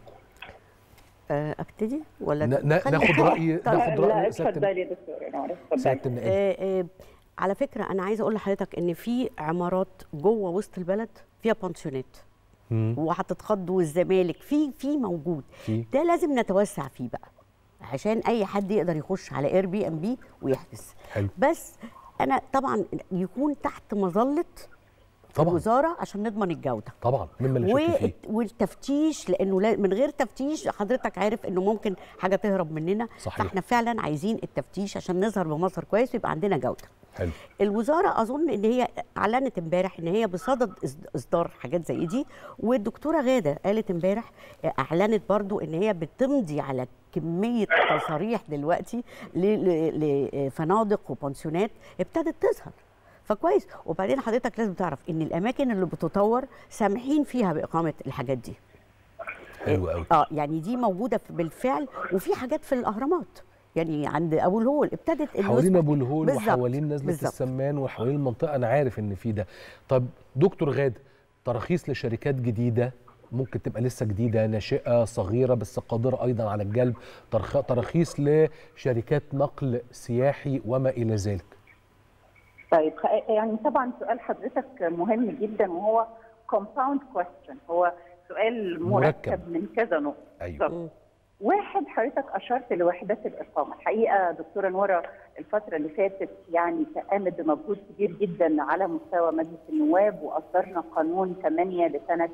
ابتدي ولا ن- ن- ناخد راي ناخد لا راي سيادة اتفضلي يا دكتور نور اتفضلي سيادة النائب آه، آه، على فكره انا عايزه اقول لحضرتك ان في عمارات جوه وسط البلد فيها بانسيونات مم. وهتتخض والزمالك في في موجود في. ده لازم نتوسع فيه بقى عشان اي حد يقدر يخش على اير بي ام بي ويحجز حلو بس انا طبعا يكون تحت مظله طبعا الوزاره عشان نضمن الجوده طبعا مما لا شك فيه و- والتفتيش لانه لا- من غير تفتيش حضرتك عارف انه ممكن حاجه تهرب مننا صحيح. فاحنا فعلا عايزين التفتيش عشان نظهر بمظهر كويس ويبقى عندنا جوده حلو الوزاره اظن ان هي اعلنت امبارح ان هي بصدد إصد- اصدار حاجات زي دي والدكتوره غاده قالت امبارح اعلنت برضو ان هي بتمضي على كميه تصاريح دلوقتي ل- ل- لفنادق وبنسيونات ابتدت تظهر فكويس وبعدين حضرتك لازم تعرف ان الاماكن اللي بتطور سامحين فيها باقامه الحاجات دي حلو قوي اه يعني دي موجوده في- بالفعل وفي حاجات في الاهرامات يعني عند ابو الهول ابتدت إنه حوالين يصبح- ابو الهول بالظبط، وحوالين نزله بالظبط. السمان وحوالين المنطقه انا عارف ان في ده طب دكتور غاد تراخيص لشركات جديده ممكن تبقى لسه جديده ناشئه صغيره بس قادره ايضا على الجلب ترخ- تراخيص لشركات نقل سياحي وما الى ذلك طيب خ- يعني طبعا سؤال حضرتك مهم جدا وهو compound question هو سؤال مركب. مركب من كذا نقطه ايوه بالظبط. واحد حضرتك اشرت لوحدات الاقامه، الحقيقه دكتوره نوره الفتره اللي فاتت يعني قامت بمجهود كبير جدا على مستوى مجلس النواب واصدرنا قانون 8 لسنه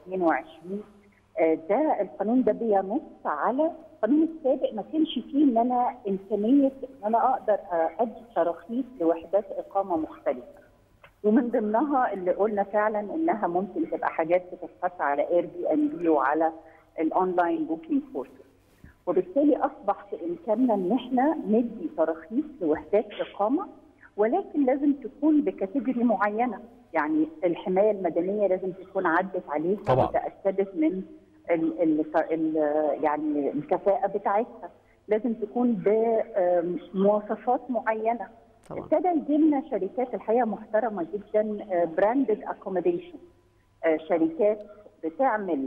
22 آه، ده القانون ده بينص على القانون السابق ما كانش فيه ان انا امكانيه ان انا اقدر آه، ادي تراخيص لوحدات اقامه مختلفه. ومن ضمنها اللي قلنا فعلا انها ممكن تبقى حاجات بتتحط على اير بي ان بي وعلى الاونلاين بوكينج فورسز. وبالتالي اصبح في امكاننا ان احنا ندي تراخيص لوحدات اقامه ولكن لازم تكون بكاتيجوري معينه يعني الحمايه المدنيه لازم تكون عدت عليها طبعاً. وتاكدت من ال ال ال يعني الكفاءه بتاعتها لازم تكون بمواصفات معينه طبعا ابتدى يجي لنا شركات الحقيقه محترمه جدا براندد اكوموديشن شركات بتعمل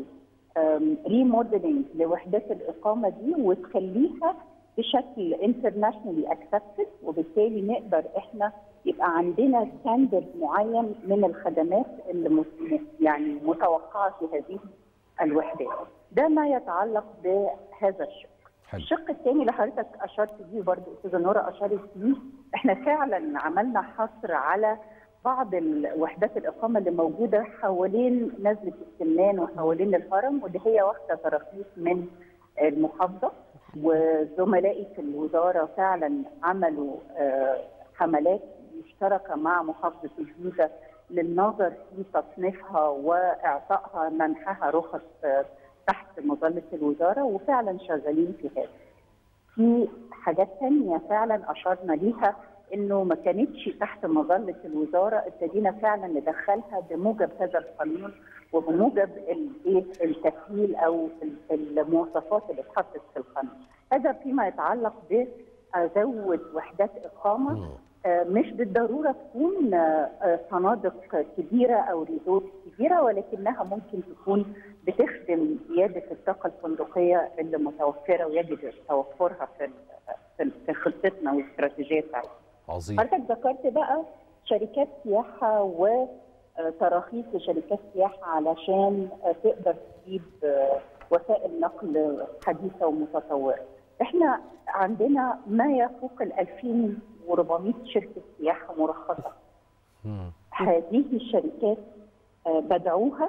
ريموديلنج لوحدات الاقامه دي وتخليها بشكل انترناشونالي اكسبتد وبالتالي نقدر احنا يبقى عندنا ستاندرد معين من الخدمات اللي مت- يعني متوقعه في هذه الوحدات. ده ما يتعلق بهذا الشق. حلو الشق الثاني اللي حضرتك اشرت بيه برضه استاذه نوره اشارت بيه احنا فعلا عملنا حصر على بعض الوحدات الاقامه اللي موجوده حوالين نزله السمان وحوالين الهرم واللي هي واخده تراخيص من المحافظه وزملائي في الوزاره فعلا عملوا آه، حملات مشتركه مع محافظه الجيزه للنظر في تصنيفها واعطائها منحها رخص آه، تحت مظله الوزاره وفعلا شغالين في هذا. في حاجات تانية فعلا أشرنا ليها انه ما كانتش تحت مظله الوزاره ابتدينا فعلا ندخلها بموجب هذا القانون وبموجب الايه التسهيل او المواصفات اللي اتحطت في القانون. هذا فيما يتعلق بزود وحدات اقامه مش بالضروره تكون فنادق كبيره او ريزورت كبيره ولكنها ممكن تكون بتخدم زياده الطاقه الفندقيه اللي متوفره ويجب توفرها في في خطتنا والاستراتيجيه بتاعتنا. عظيم حضرتك ذكرت بقى شركات سياحه وتراخيص لشركات سياحه علشان تقدر تجيب وسائل نقل حديثه ومتطوره. احنا عندنا ما يفوق ال 2400 شركه سياحه مرخصه. هذه الشركات بدعوها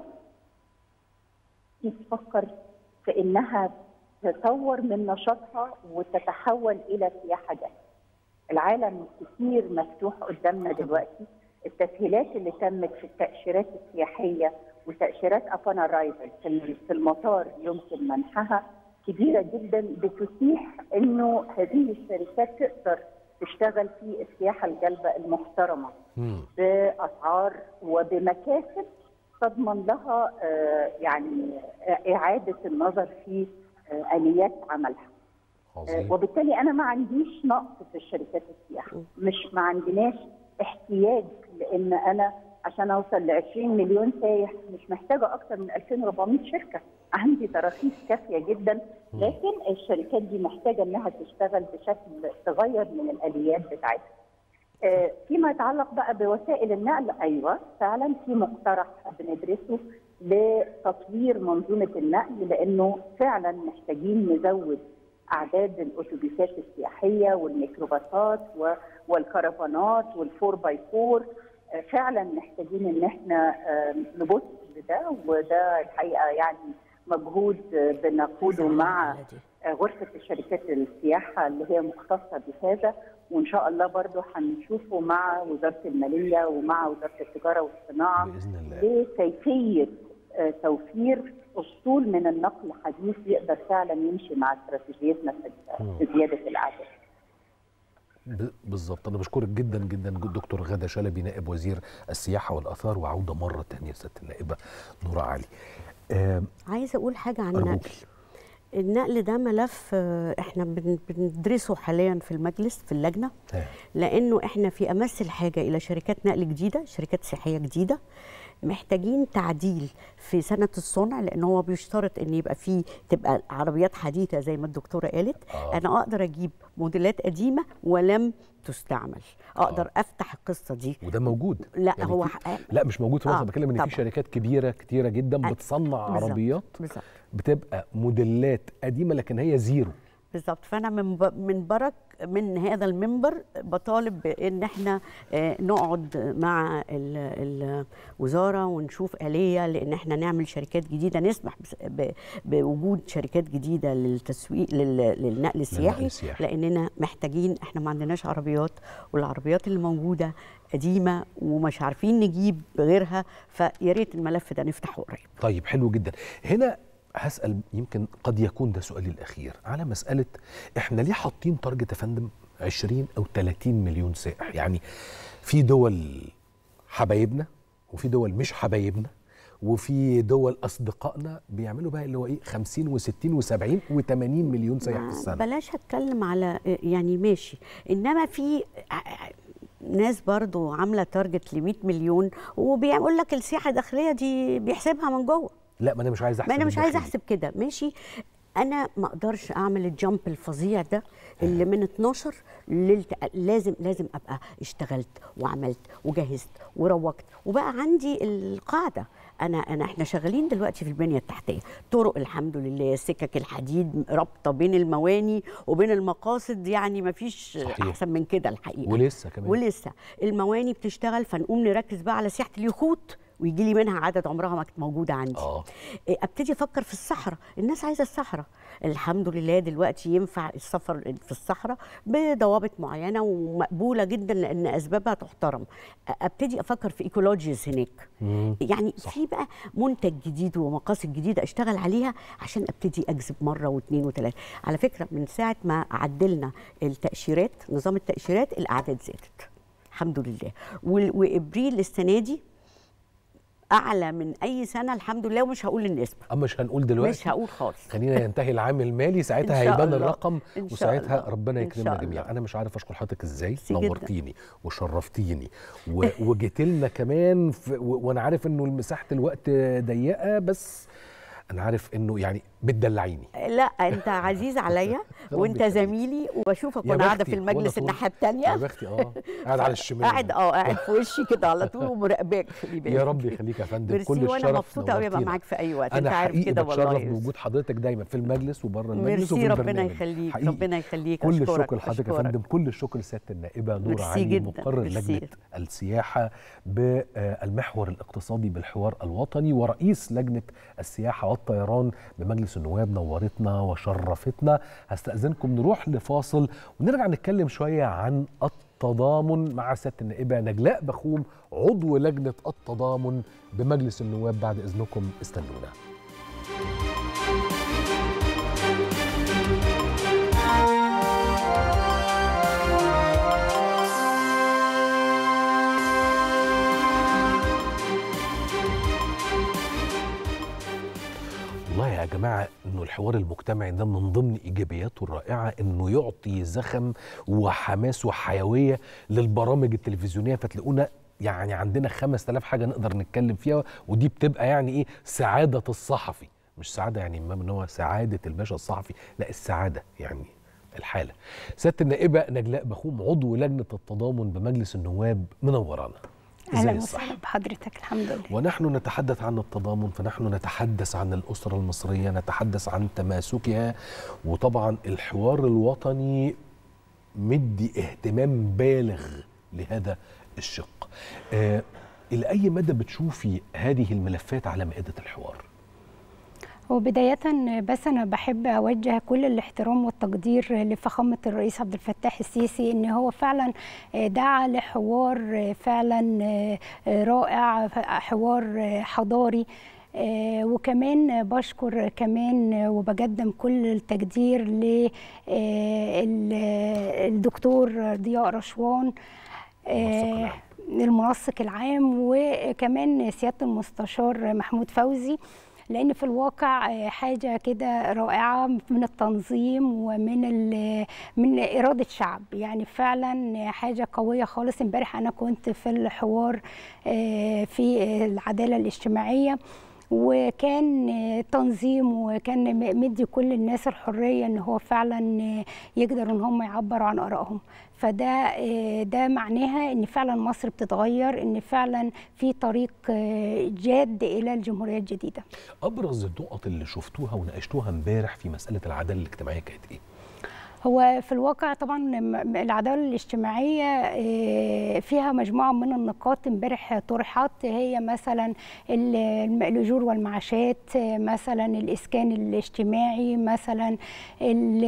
تفكر في انها تطور من نشاطها وتتحول الى سياحه جاهزه. العالم كتير مفتوح قدامنا دلوقتي التسهيلات اللي تمت في التاشيرات السياحيه وتاشيرات ابان ارايفل في المطار يمكن منحها كبيره جدا بتتيح انه هذه الشركات تقدر تشتغل في السياحه الجلبه المحترمه باسعار وبمكاسب تضمن لها يعني اعاده النظر في اليات عملها. عظيم. وبالتالي انا ما عنديش نقص في الشركات السياحه مش ما عندناش احتياج لان انا عشان اوصل ل 20 مليون سايح مش محتاجه اكثر من 2400 شركه عندي تراخيص كافيه جدا لكن الشركات دي محتاجه انها تشتغل بشكل تغير من الاليات بتاعتها فيما يتعلق بقى بوسائل النقل ايوه فعلا في مقترح بندرسه لتطوير منظومه النقل لانه فعلا محتاجين نزود اعداد الاتوبيسات السياحيه والميكروباصات والكرفانات والفور باي فور فعلا محتاجين ان احنا نبص لده وده الحقيقه يعني مجهود بنقوده مع غرفه الشركات السياحه اللي هي مختصه بهذا وان شاء الله برضو هنشوفه مع وزاره الماليه ومع وزاره التجاره والصناعه لكيفيه توفير اسطول من النقل الحديث يقدر فعلا يمشي مع استراتيجيتنا في زياده الاعداد. بالظبط انا بشكرك جدا جدا دكتور غاده شلبي نائب وزير السياحه والاثار وعوده مره ثانيه سياده النائبه نورا علي. آه عايزه اقول حاجه عن النقل. النقل ده ملف احنا بندرسه حاليا في المجلس في اللجنه لانه احنا في امس الحاجه الى شركات نقل جديده شركات سياحيه جديده محتاجين تعديل في سنه الصنع لان هو بيشترط ان يبقى فيه تبقى عربيات حديثه زي ما الدكتوره قالت آه. انا اقدر اجيب موديلات قديمه ولم تستعمل اقدر آه. افتح القصه دي وده موجود لا يعني هو لا مش موجود في مصر آه. بتكلم ان في شركات كبيره كتيره جدا بتصنع بالزبط. عربيات بالزبط. بتبقى موديلات قديمه لكن هي زيرو بالظبط فانا من من برك من هذا المنبر بطالب بان احنا نقعد مع الوزاره ونشوف اليه لان احنا نعمل شركات جديده نسمح بوجود شركات جديده للتسويق للنقل السياحي لاننا محتاجين احنا ما عندناش عربيات والعربيات اللي موجوده قديمه ومش عارفين نجيب غيرها فيا ريت الملف ده نفتحه قريب. طيب حلو جدا هنا هسأل يمكن قد يكون ده سؤالي الأخير على مسألة إحنا ليه حاطين تارجت يا فندم 20 أو 30 مليون سائح يعني في دول حبايبنا وفي دول مش حبايبنا وفي دول اصدقائنا بيعملوا بقى اللي هو ايه 50 و60 و70 و80 مليون سائح في السنه بلاش اتكلم على يعني ماشي انما في ناس برضو عامله تارجت ل 100 مليون وبيقول لك السياحه الداخليه دي بيحسبها من جوه لا ما انا مش عايز احسب ما انا مش عايز احسب كده ماشي انا ما اقدرش اعمل الجامب الفظيع ده اللي من 12 للت... لازم لازم ابقى اشتغلت وعملت وجهزت وروجت وبقى عندي القاعده انا انا احنا شغالين دلوقتي في البنيه التحتيه طرق الحمد لله سكك الحديد رابطه بين المواني وبين المقاصد يعني ما فيش احسن من كده الحقيقه ولسه كمان ولسه المواني بتشتغل فنقوم نركز بقى على سياحه اليخوت ويجي لي منها عدد عمرها ما كانت موجوده عندي اه ابتدي افكر في الصحراء الناس عايزه الصحراء الحمد لله دلوقتي ينفع السفر في الصحراء بضوابط معينه ومقبوله جدا لان اسبابها تحترم ابتدي افكر في ايكولوجيز هناك مم. يعني صح. في بقى منتج جديد ومقاصد جديده اشتغل عليها عشان ابتدي اجذب مره واثنين وثلاثه على فكره من ساعه ما عدلنا التاشيرات نظام التاشيرات الاعداد زادت الحمد لله وال- وابريل السنه دي اعلى من اي سنه الحمد لله ومش هقول النسبه اما مش هنقول دلوقتي مش هقول خالص خلينا ينتهي العام المالي ساعتها إن شاء هيبان الله. الرقم إن شاء وساعتها الله. ربنا إن يكرمنا شاء جميعا الله. انا مش عارف اشكر حضرتك ازاي ميرسي جداً. نورتيني وشرفتيني و- وجيت لنا كمان في و- وانا عارف انه مساحه الوقت ضيقه بس انا عارف انه يعني بتدلعيني لا انت عزيز عليا ربي وانت يخليك. زميلي وبشوفك يا وانا قاعده بختي، في المجلس وأنا طول- الناحيه يا الثانيه بختي اه قاعد على الشمال قاعد اه قاعد في وشي كده على طول ومراقباك خلي بالك يا رب يخليك يا فندم ميرسي كل وانا الشرف مبسوطه قوي ابقى نورتينا. معاك في اي وقت انا انت عارف حقيقي كده والله بتشرف يا يوسف. بوجود حضرتك دايما في المجلس وبره المجلس ميرسي وفي ربنا البرنامج يخليك حقيقي. ربنا يخليك كل أشكرك، الشكر لحضرتك يا أشكرك. فندم كل الشكر لسياده النائبه نور ميرسي علي جداً، مقرر ميرسي. لجنه السياحه بالمحور الاقتصادي بالحوار الوطني ورئيس لجنه السياحه والطيران بمجلس النواب نورتنا وشرفتنا هستاذنكم نروح لفاصل ونرجع نتكلم شويه عن التضامن مع سياده النائبه نجلاء بخوم عضو لجنه التضامن بمجلس النواب بعد اذنكم استنونا والله يا جماعة إنه الحوار المجتمعي ده من ضمن إيجابياته الرائعة إنه يعطي زخم وحماس وحيوية للبرامج التلفزيونية فتلاقونا يعني عندنا 5000 حاجة نقدر نتكلم فيها ودي بتبقى يعني إيه سعادة الصحفي مش سعادة يعني ما إن هو سعادة الباشا الصحفي لا السعادة يعني الحالة سيادة النائبة نجلاء بخوم عضو لجنة التضامن بمجلس النواب منورانا اهلا إزاي الصحة؟ وسهلا بحضرتك الحمد لله ونحن نتحدث عن التضامن فنحن نتحدث عن الأسرة المصرية نتحدث عن تماسكها وطبعا الحوار الوطني مدي اهتمام بالغ لهذا الشق آه إلى أي مدى بتشوفي هذه الملفات على مائدة الحوار؟ وبداية بس أنا بحب أوجه كل الاحترام والتقدير لفخامة الرئيس عبد الفتاح السيسي إن هو فعلا دعا لحوار فعلا رائع حوار حضاري آه، وكمان بشكر كمان وبقدم كل التقدير للدكتور ضياء رشوان آه، المنسق العام وكمان سياده المستشار محمود فوزي لان في الواقع آه، حاجه كده رائعه من التنظيم ومن ال- من اراده شعب يعني فعلا حاجه قويه خالص امبارح انا كنت في الحوار آه، في العداله الاجتماعيه وكان آه، تنظيم وكان م- مدي كل الناس الحريه ان هو فعلا آه، يقدروا ان هم يعبروا عن ارائهم فده آه، ده معناها ان فعلا مصر بتتغير ان فعلا في طريق آه، جاد الى الجمهوريه الجديده أبرز النقط اللي شفتوها وناقشتوها امبارح في مسألة العدالة الاجتماعية كانت إيه؟ هو في الواقع طبعا م- العداله الاجتماعيه آه، فيها مجموعه من النقاط امبارح طرحت هي مثلا ال- الم- الاجور والمعاشات آه، مثلا الاسكان الاجتماعي مثلا ال-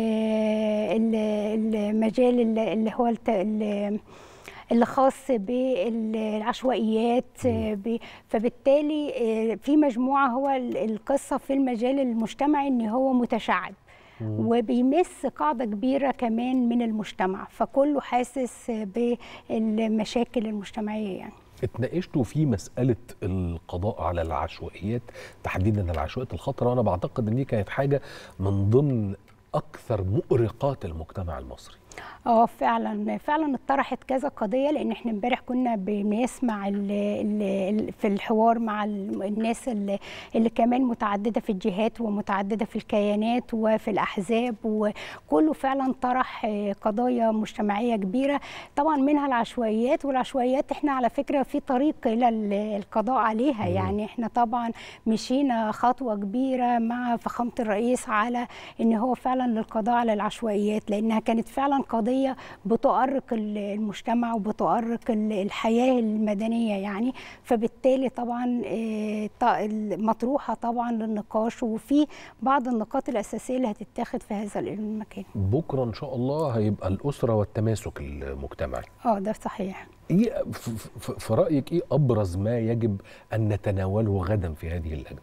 ال- المجال ال- اللي هو الت- ال- اللي خاص بالعشوائيات آه، ب- فبالتالي آه، في مجموعه هو ال- القصه في المجال المجتمعي ان هو متشعب وبيمس قاعدة كبيرة كمان من المجتمع فكله حاسس بالمشاكل المجتمعية يعني اتناقشتوا في مسألة القضاء على العشوائيات تحديدا العشوائيات الخطرة وأنا بعتقد إن دي كانت حاجة من ضمن أكثر مؤرقات المجتمع المصري اه فعلا فعلا اتطرحت كذا قضيه لان احنا امبارح كنا بنسمع ال ال في الحوار مع ال- الناس اللي, اللي كمان متعدده في الجهات ومتعدده في الكيانات وفي الاحزاب وكله فعلا طرح آه، قضايا مجتمعيه كبيره طبعا منها العشوائيات والعشوائيات احنا على فكره في طريق الى ال- القضاء عليها يعني احنا طبعا مشينا خطوه كبيره مع فخامه الرئيس على ان هو فعلا للقضاء على العشوائيات لانها كانت فعلا قضيه الاساسيه بتؤرق المجتمع وبتؤرق الحياه المدنيه يعني فبالتالي طبعا مطروحه طبعا للنقاش وفي بعض النقاط الاساسيه اللي هتتاخد في هذا المكان بكره ان شاء الله هيبقى الاسره والتماسك المجتمعي اه ده صحيح ايه في رايك ايه ابرز ما يجب ان نتناوله غدا في هذه اللجنه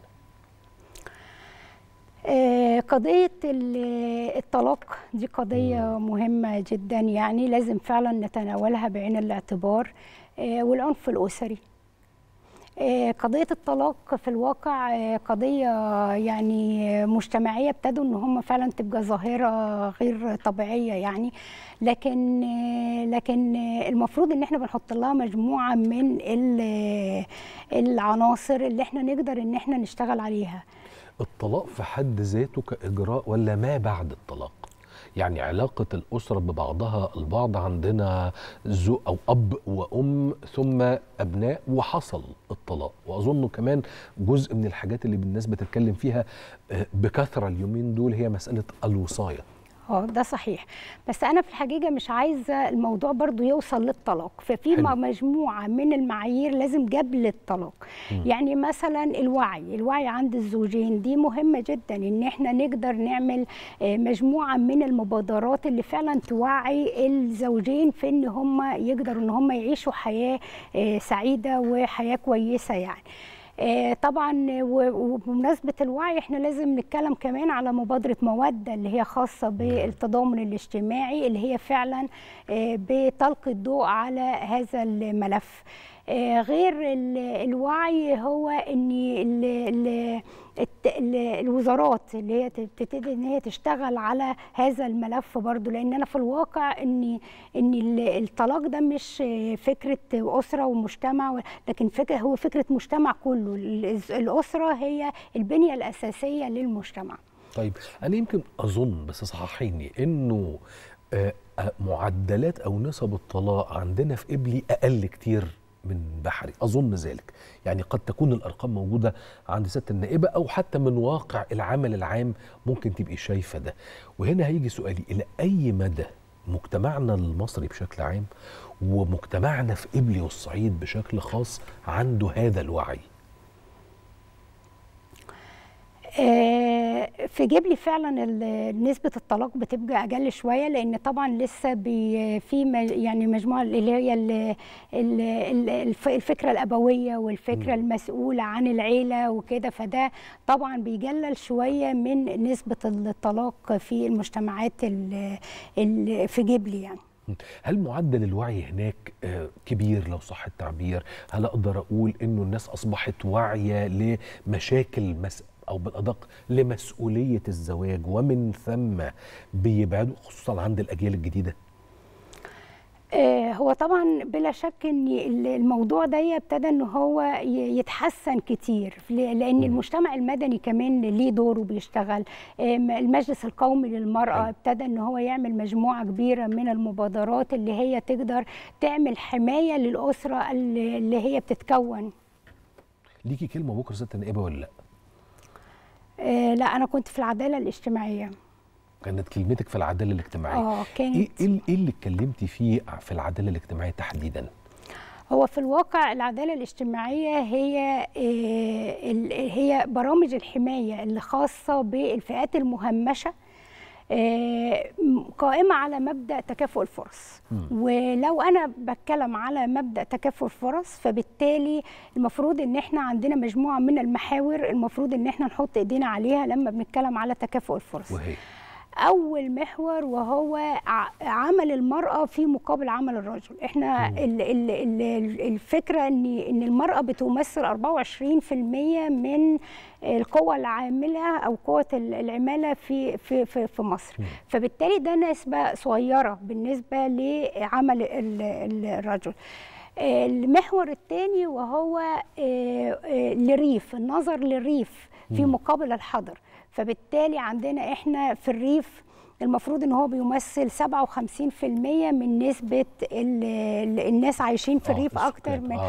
قضية الطلاق دي قضية مهمة جدا يعني لازم فعلا نتناولها بعين الاعتبار والعنف الأسري قضية الطلاق في الواقع قضية يعني مجتمعية ابتدوا ان هم فعلا تبقى ظاهرة غير طبيعية يعني لكن لكن المفروض ان احنا بنحط لها مجموعة من العناصر اللي احنا نقدر ان احنا نشتغل عليها الطلاق في حد ذاته كإجراء ولا ما بعد الطلاق يعني علاقة الأسرة ببعضها البعض عندنا زو أو أب وأم ثم أبناء وحصل الطلاق وأظن كمان جزء من الحاجات اللي الناس بتتكلم فيها بكثرة اليومين دول هي مسألة الوصاية اه ده صحيح بس انا في الحقيقه مش عايزه الموضوع برضو يوصل للطلاق ففي حلو. مجموعه من المعايير لازم قبل الطلاق مم. يعني مثلا الوعي الوعي عند الزوجين دي مهمه جدا ان احنا نقدر نعمل آه، مجموعه من المبادرات اللي فعلا توعي الزوجين في ان هم يقدروا ان هم يعيشوا حياه آه، سعيده وحياه كويسه يعني آه، طبعا و- وبمناسبه الوعي احنا لازم نتكلم كمان على مبادره موده اللي هي خاصه بالتضامن الاجتماعي اللي هي فعلا آه، بتلقي الضوء على هذا الملف آه، غير ال- الوعي هو ان ال- ال- الت- ال- الوزارات اللي هي تبتدي ان هي تشتغل على هذا الملف برضو لان انا في الواقع ان ان ال- الطلاق ده مش فكره اسره ومجتمع و- لكن فكره هو فكره مجتمع كله ال- الاسره هي البنيه الاساسيه للمجتمع طيب انا يمكن اظن بس صححيني انه آه، آه، معدلات او نسب الطلاق عندنا في قبلي اقل كتير من بحري اظن ذلك يعني قد تكون الارقام موجوده عند سياده النائبه او حتى من واقع العمل العام ممكن تبقي شايفه ده وهنا هيجي سؤالي الى اي مدى مجتمعنا المصري بشكل عام ومجتمعنا في قبلي والصعيد بشكل خاص عنده هذا الوعي آه، في جبلي فعلا ال- نسبة الطلاق بتبقى أقل شوية لأن طبعا لسه بي في مج- يعني مجموعة اللي هي ال- ال- ال- الف- الفكرة الأبوية والفكرة المسؤولة عن العيلة وكده فده طبعا بيقلل شوية من نسبة الطلاق في المجتمعات ال- ال- في جبلي يعني هل معدل الوعي هناك آه، كبير لو صح التعبير هل اقدر اقول انه الناس اصبحت واعيه لمشاكل مس او بالادق لمسؤوليه الزواج ومن ثم بيبعدوا خصوصا عند الاجيال الجديده آه، هو طبعا بلا شك ان ال- الموضوع ده ابتدى ان هو ي- يتحسن كتير ل- لان المجتمع المدني كمان ليه دوره بيشتغل آم، المجلس القومي للمراه ابتدى ان هو يعمل مجموعه كبيره من المبادرات اللي هي تقدر تعمل حمايه للاسره اللي اللي هي بتتكون ليكي كلمه بكره ست نائبه ولا لا آه، لا انا كنت في العداله الاجتماعيه كانت كلمتك في العداله الاجتماعيه اه كانت ايه ايه إيه اللي اتكلمتي فيه في العداله الاجتماعيه تحديدا هو في الواقع العدالة الاجتماعية هي آه، ال- هي برامج الحماية اللي خاصة بالفئات المهمشة آه، م- قائمة على مبدأ تكافؤ الفرص ولو أنا بتكلم على مبدأ تكافؤ الفرص فبالتالي المفروض إن إحنا عندنا مجموعة من المحاور المفروض إن إحنا نحط إيدينا عليها لما بنتكلم على تكافؤ الفرص وهي اول محور وهو ع- عمل المراه في مقابل عمل الرجل احنا ال ال ال الفكره ان ان المراه بتمثل 24% من القوى العامله او قوه ال- العماله في في في, في مصر فبالتالي ده نسبه صغيره بالنسبه لعمل ال- ال- الرجل المحور الثاني وهو آه، آه، للريف النظر للريف في مم. مقابل الحضر فبالتالي عندنا احنا في الريف المفروض ان هو بيمثل 57% من نسبه ال- ال- الناس عايشين في آه، الريف في اكتر السكان. من آه.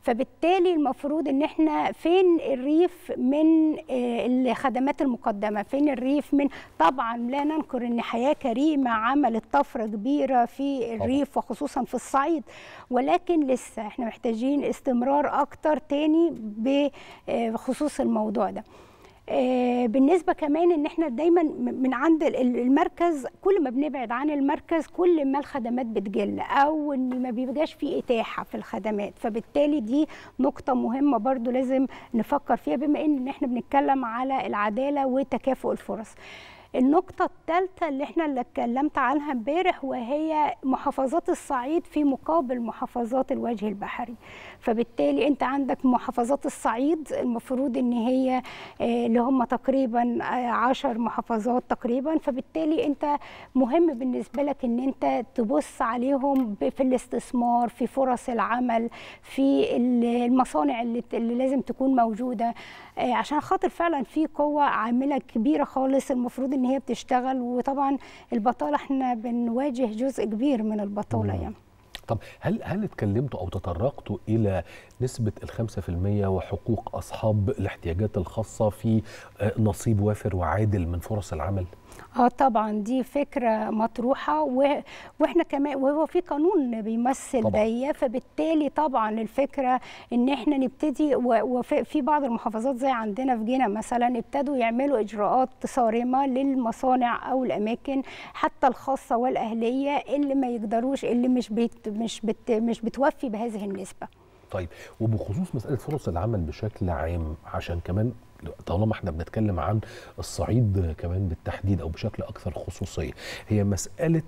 فبالتالي المفروض ان احنا فين الريف من آه، الخدمات المقدمه فين الريف من طبعا لا ننكر ان حياه كريمه عملت طفره كبيره في الريف وخصوصا في الصعيد ولكن لسه احنا محتاجين استمرار اكتر تاني بخصوص الموضوع ده آه، بالنسبه كمان ان احنا دايما م- من عند ال- ال- المركز كل ما بنبعد عن المركز كل ما الخدمات بتقل او ان ما بيبقاش في اتاحه في الخدمات فبالتالي دي نقطه مهمه برضو لازم نفكر فيها بما ان احنا بنتكلم على العداله وتكافؤ الفرص النقطة الثالثة اللي احنا اللي اتكلمت عنها امبارح وهي محافظات الصعيد في مقابل محافظات الوجه البحري فبالتالي انت عندك محافظات الصعيد المفروض ان هي آه، اللي هم تقريبا آه، عشر محافظات تقريبا فبالتالي انت مهم بالنسبة لك ان انت تبص عليهم ب- في الاستثمار في فرص العمل في ال- المصانع اللي, اللي لازم تكون موجودة آه، عشان خاطر فعلا في قوة عاملة كبيرة خالص المفروض ان هي بتشتغل وطبعا البطالة احنا بنواجه جزء كبير من البطالة يعني طب هل هل اتكلمتوا او تطرقتوا الى نسبه الخمسة في المية وحقوق اصحاب الاحتياجات الخاصه في آه، نصيب وافر وعادل من فرص العمل؟ اه طبعا دي فكره مطروحه و... واحنا كمان وهو في قانون بيمثل طبعاً. دي فبالتالي طبعا الفكره ان احنا نبتدي و- وفي في بعض المحافظات زي عندنا في جينا مثلا ابتدوا يعملوا اجراءات صارمه للمصانع او الاماكن حتى الخاصه والاهليه اللي ما يقدروش اللي مش بت... مش بت... مش بتوفي بهذه النسبه طيب وبخصوص مساله فرص العمل بشكل عام عشان كمان طالما احنا بنتكلم عن الصعيد كمان بالتحديد او بشكل اكثر خصوصيه هي مساله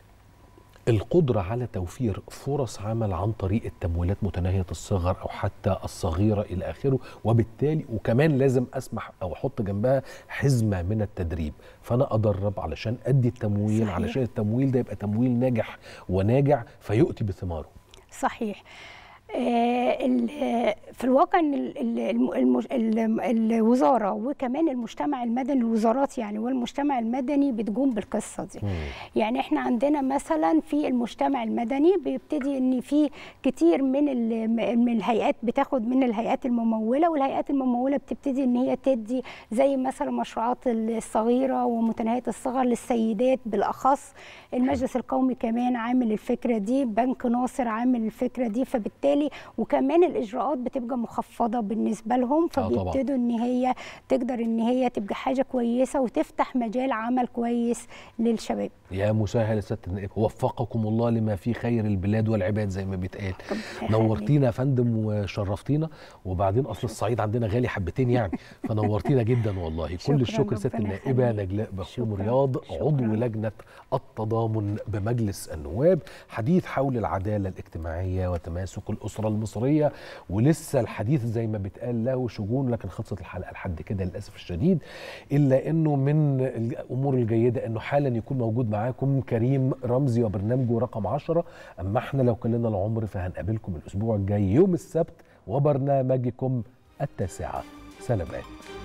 القدرة على توفير فرص عمل عن طريق التمويلات متناهية الصغر أو حتى الصغيرة إلى آخره وبالتالي وكمان لازم أسمح أو أحط جنبها حزمة من التدريب فأنا أدرب علشان أدي التمويل صحيح. علشان التمويل ده يبقى تمويل ناجح وناجع فيؤتي بثماره صحيح آه، ال- آه، في الواقع ان ال- ال- الم- المج- ال- الوزاره وكمان المجتمع المدني الوزارات يعني والمجتمع المدني بتقوم بالقصه دي يعني احنا عندنا مثلا في المجتمع المدني بيبتدي ان في كتير من ال- من الهيئات بتاخد من الهيئات المموله والهيئات المموله بتبتدي ان هي تدي زي مثلا المشروعات الصغيره ومتناهيه الصغر للسيدات بالاخص المجلس القومي كمان عامل الفكره دي بنك ناصر عامل الفكره دي فبالتالي وكمان الاجراءات بتبقى مخفضه بالنسبه لهم طبعاً. فبيبتدوا ان هي تقدر ان هي تبقى حاجه كويسه وتفتح مجال عمل كويس للشباب يا مسهل الست النائب وفقكم الله لما فيه خير البلاد والعباد زي ما بيتقال نورتينا يا فندم وشرفتينا وبعدين اصل الصعيد عندنا غالي حبتين يعني فنورتينا جدا والله شكراً، كل الشكر ست ربنا النائبه يخليك. نجلاء بخوم رياض عضو لجنه التضامن بمجلس النواب حديث حول العداله الاجتماعيه وتماسك الاسره المصريه ولسه الحديث زي ما بيتقال له شجون لكن خلصت الحلقه لحد كده للاسف الشديد الا انه من الامور الجيده انه حالا يكون موجود معاكم كريم رمزي وبرنامجه رقم 10 اما احنا لو كلنا العمر فهنقابلكم الاسبوع الجاي يوم السبت وبرنامجكم التاسعه سلامات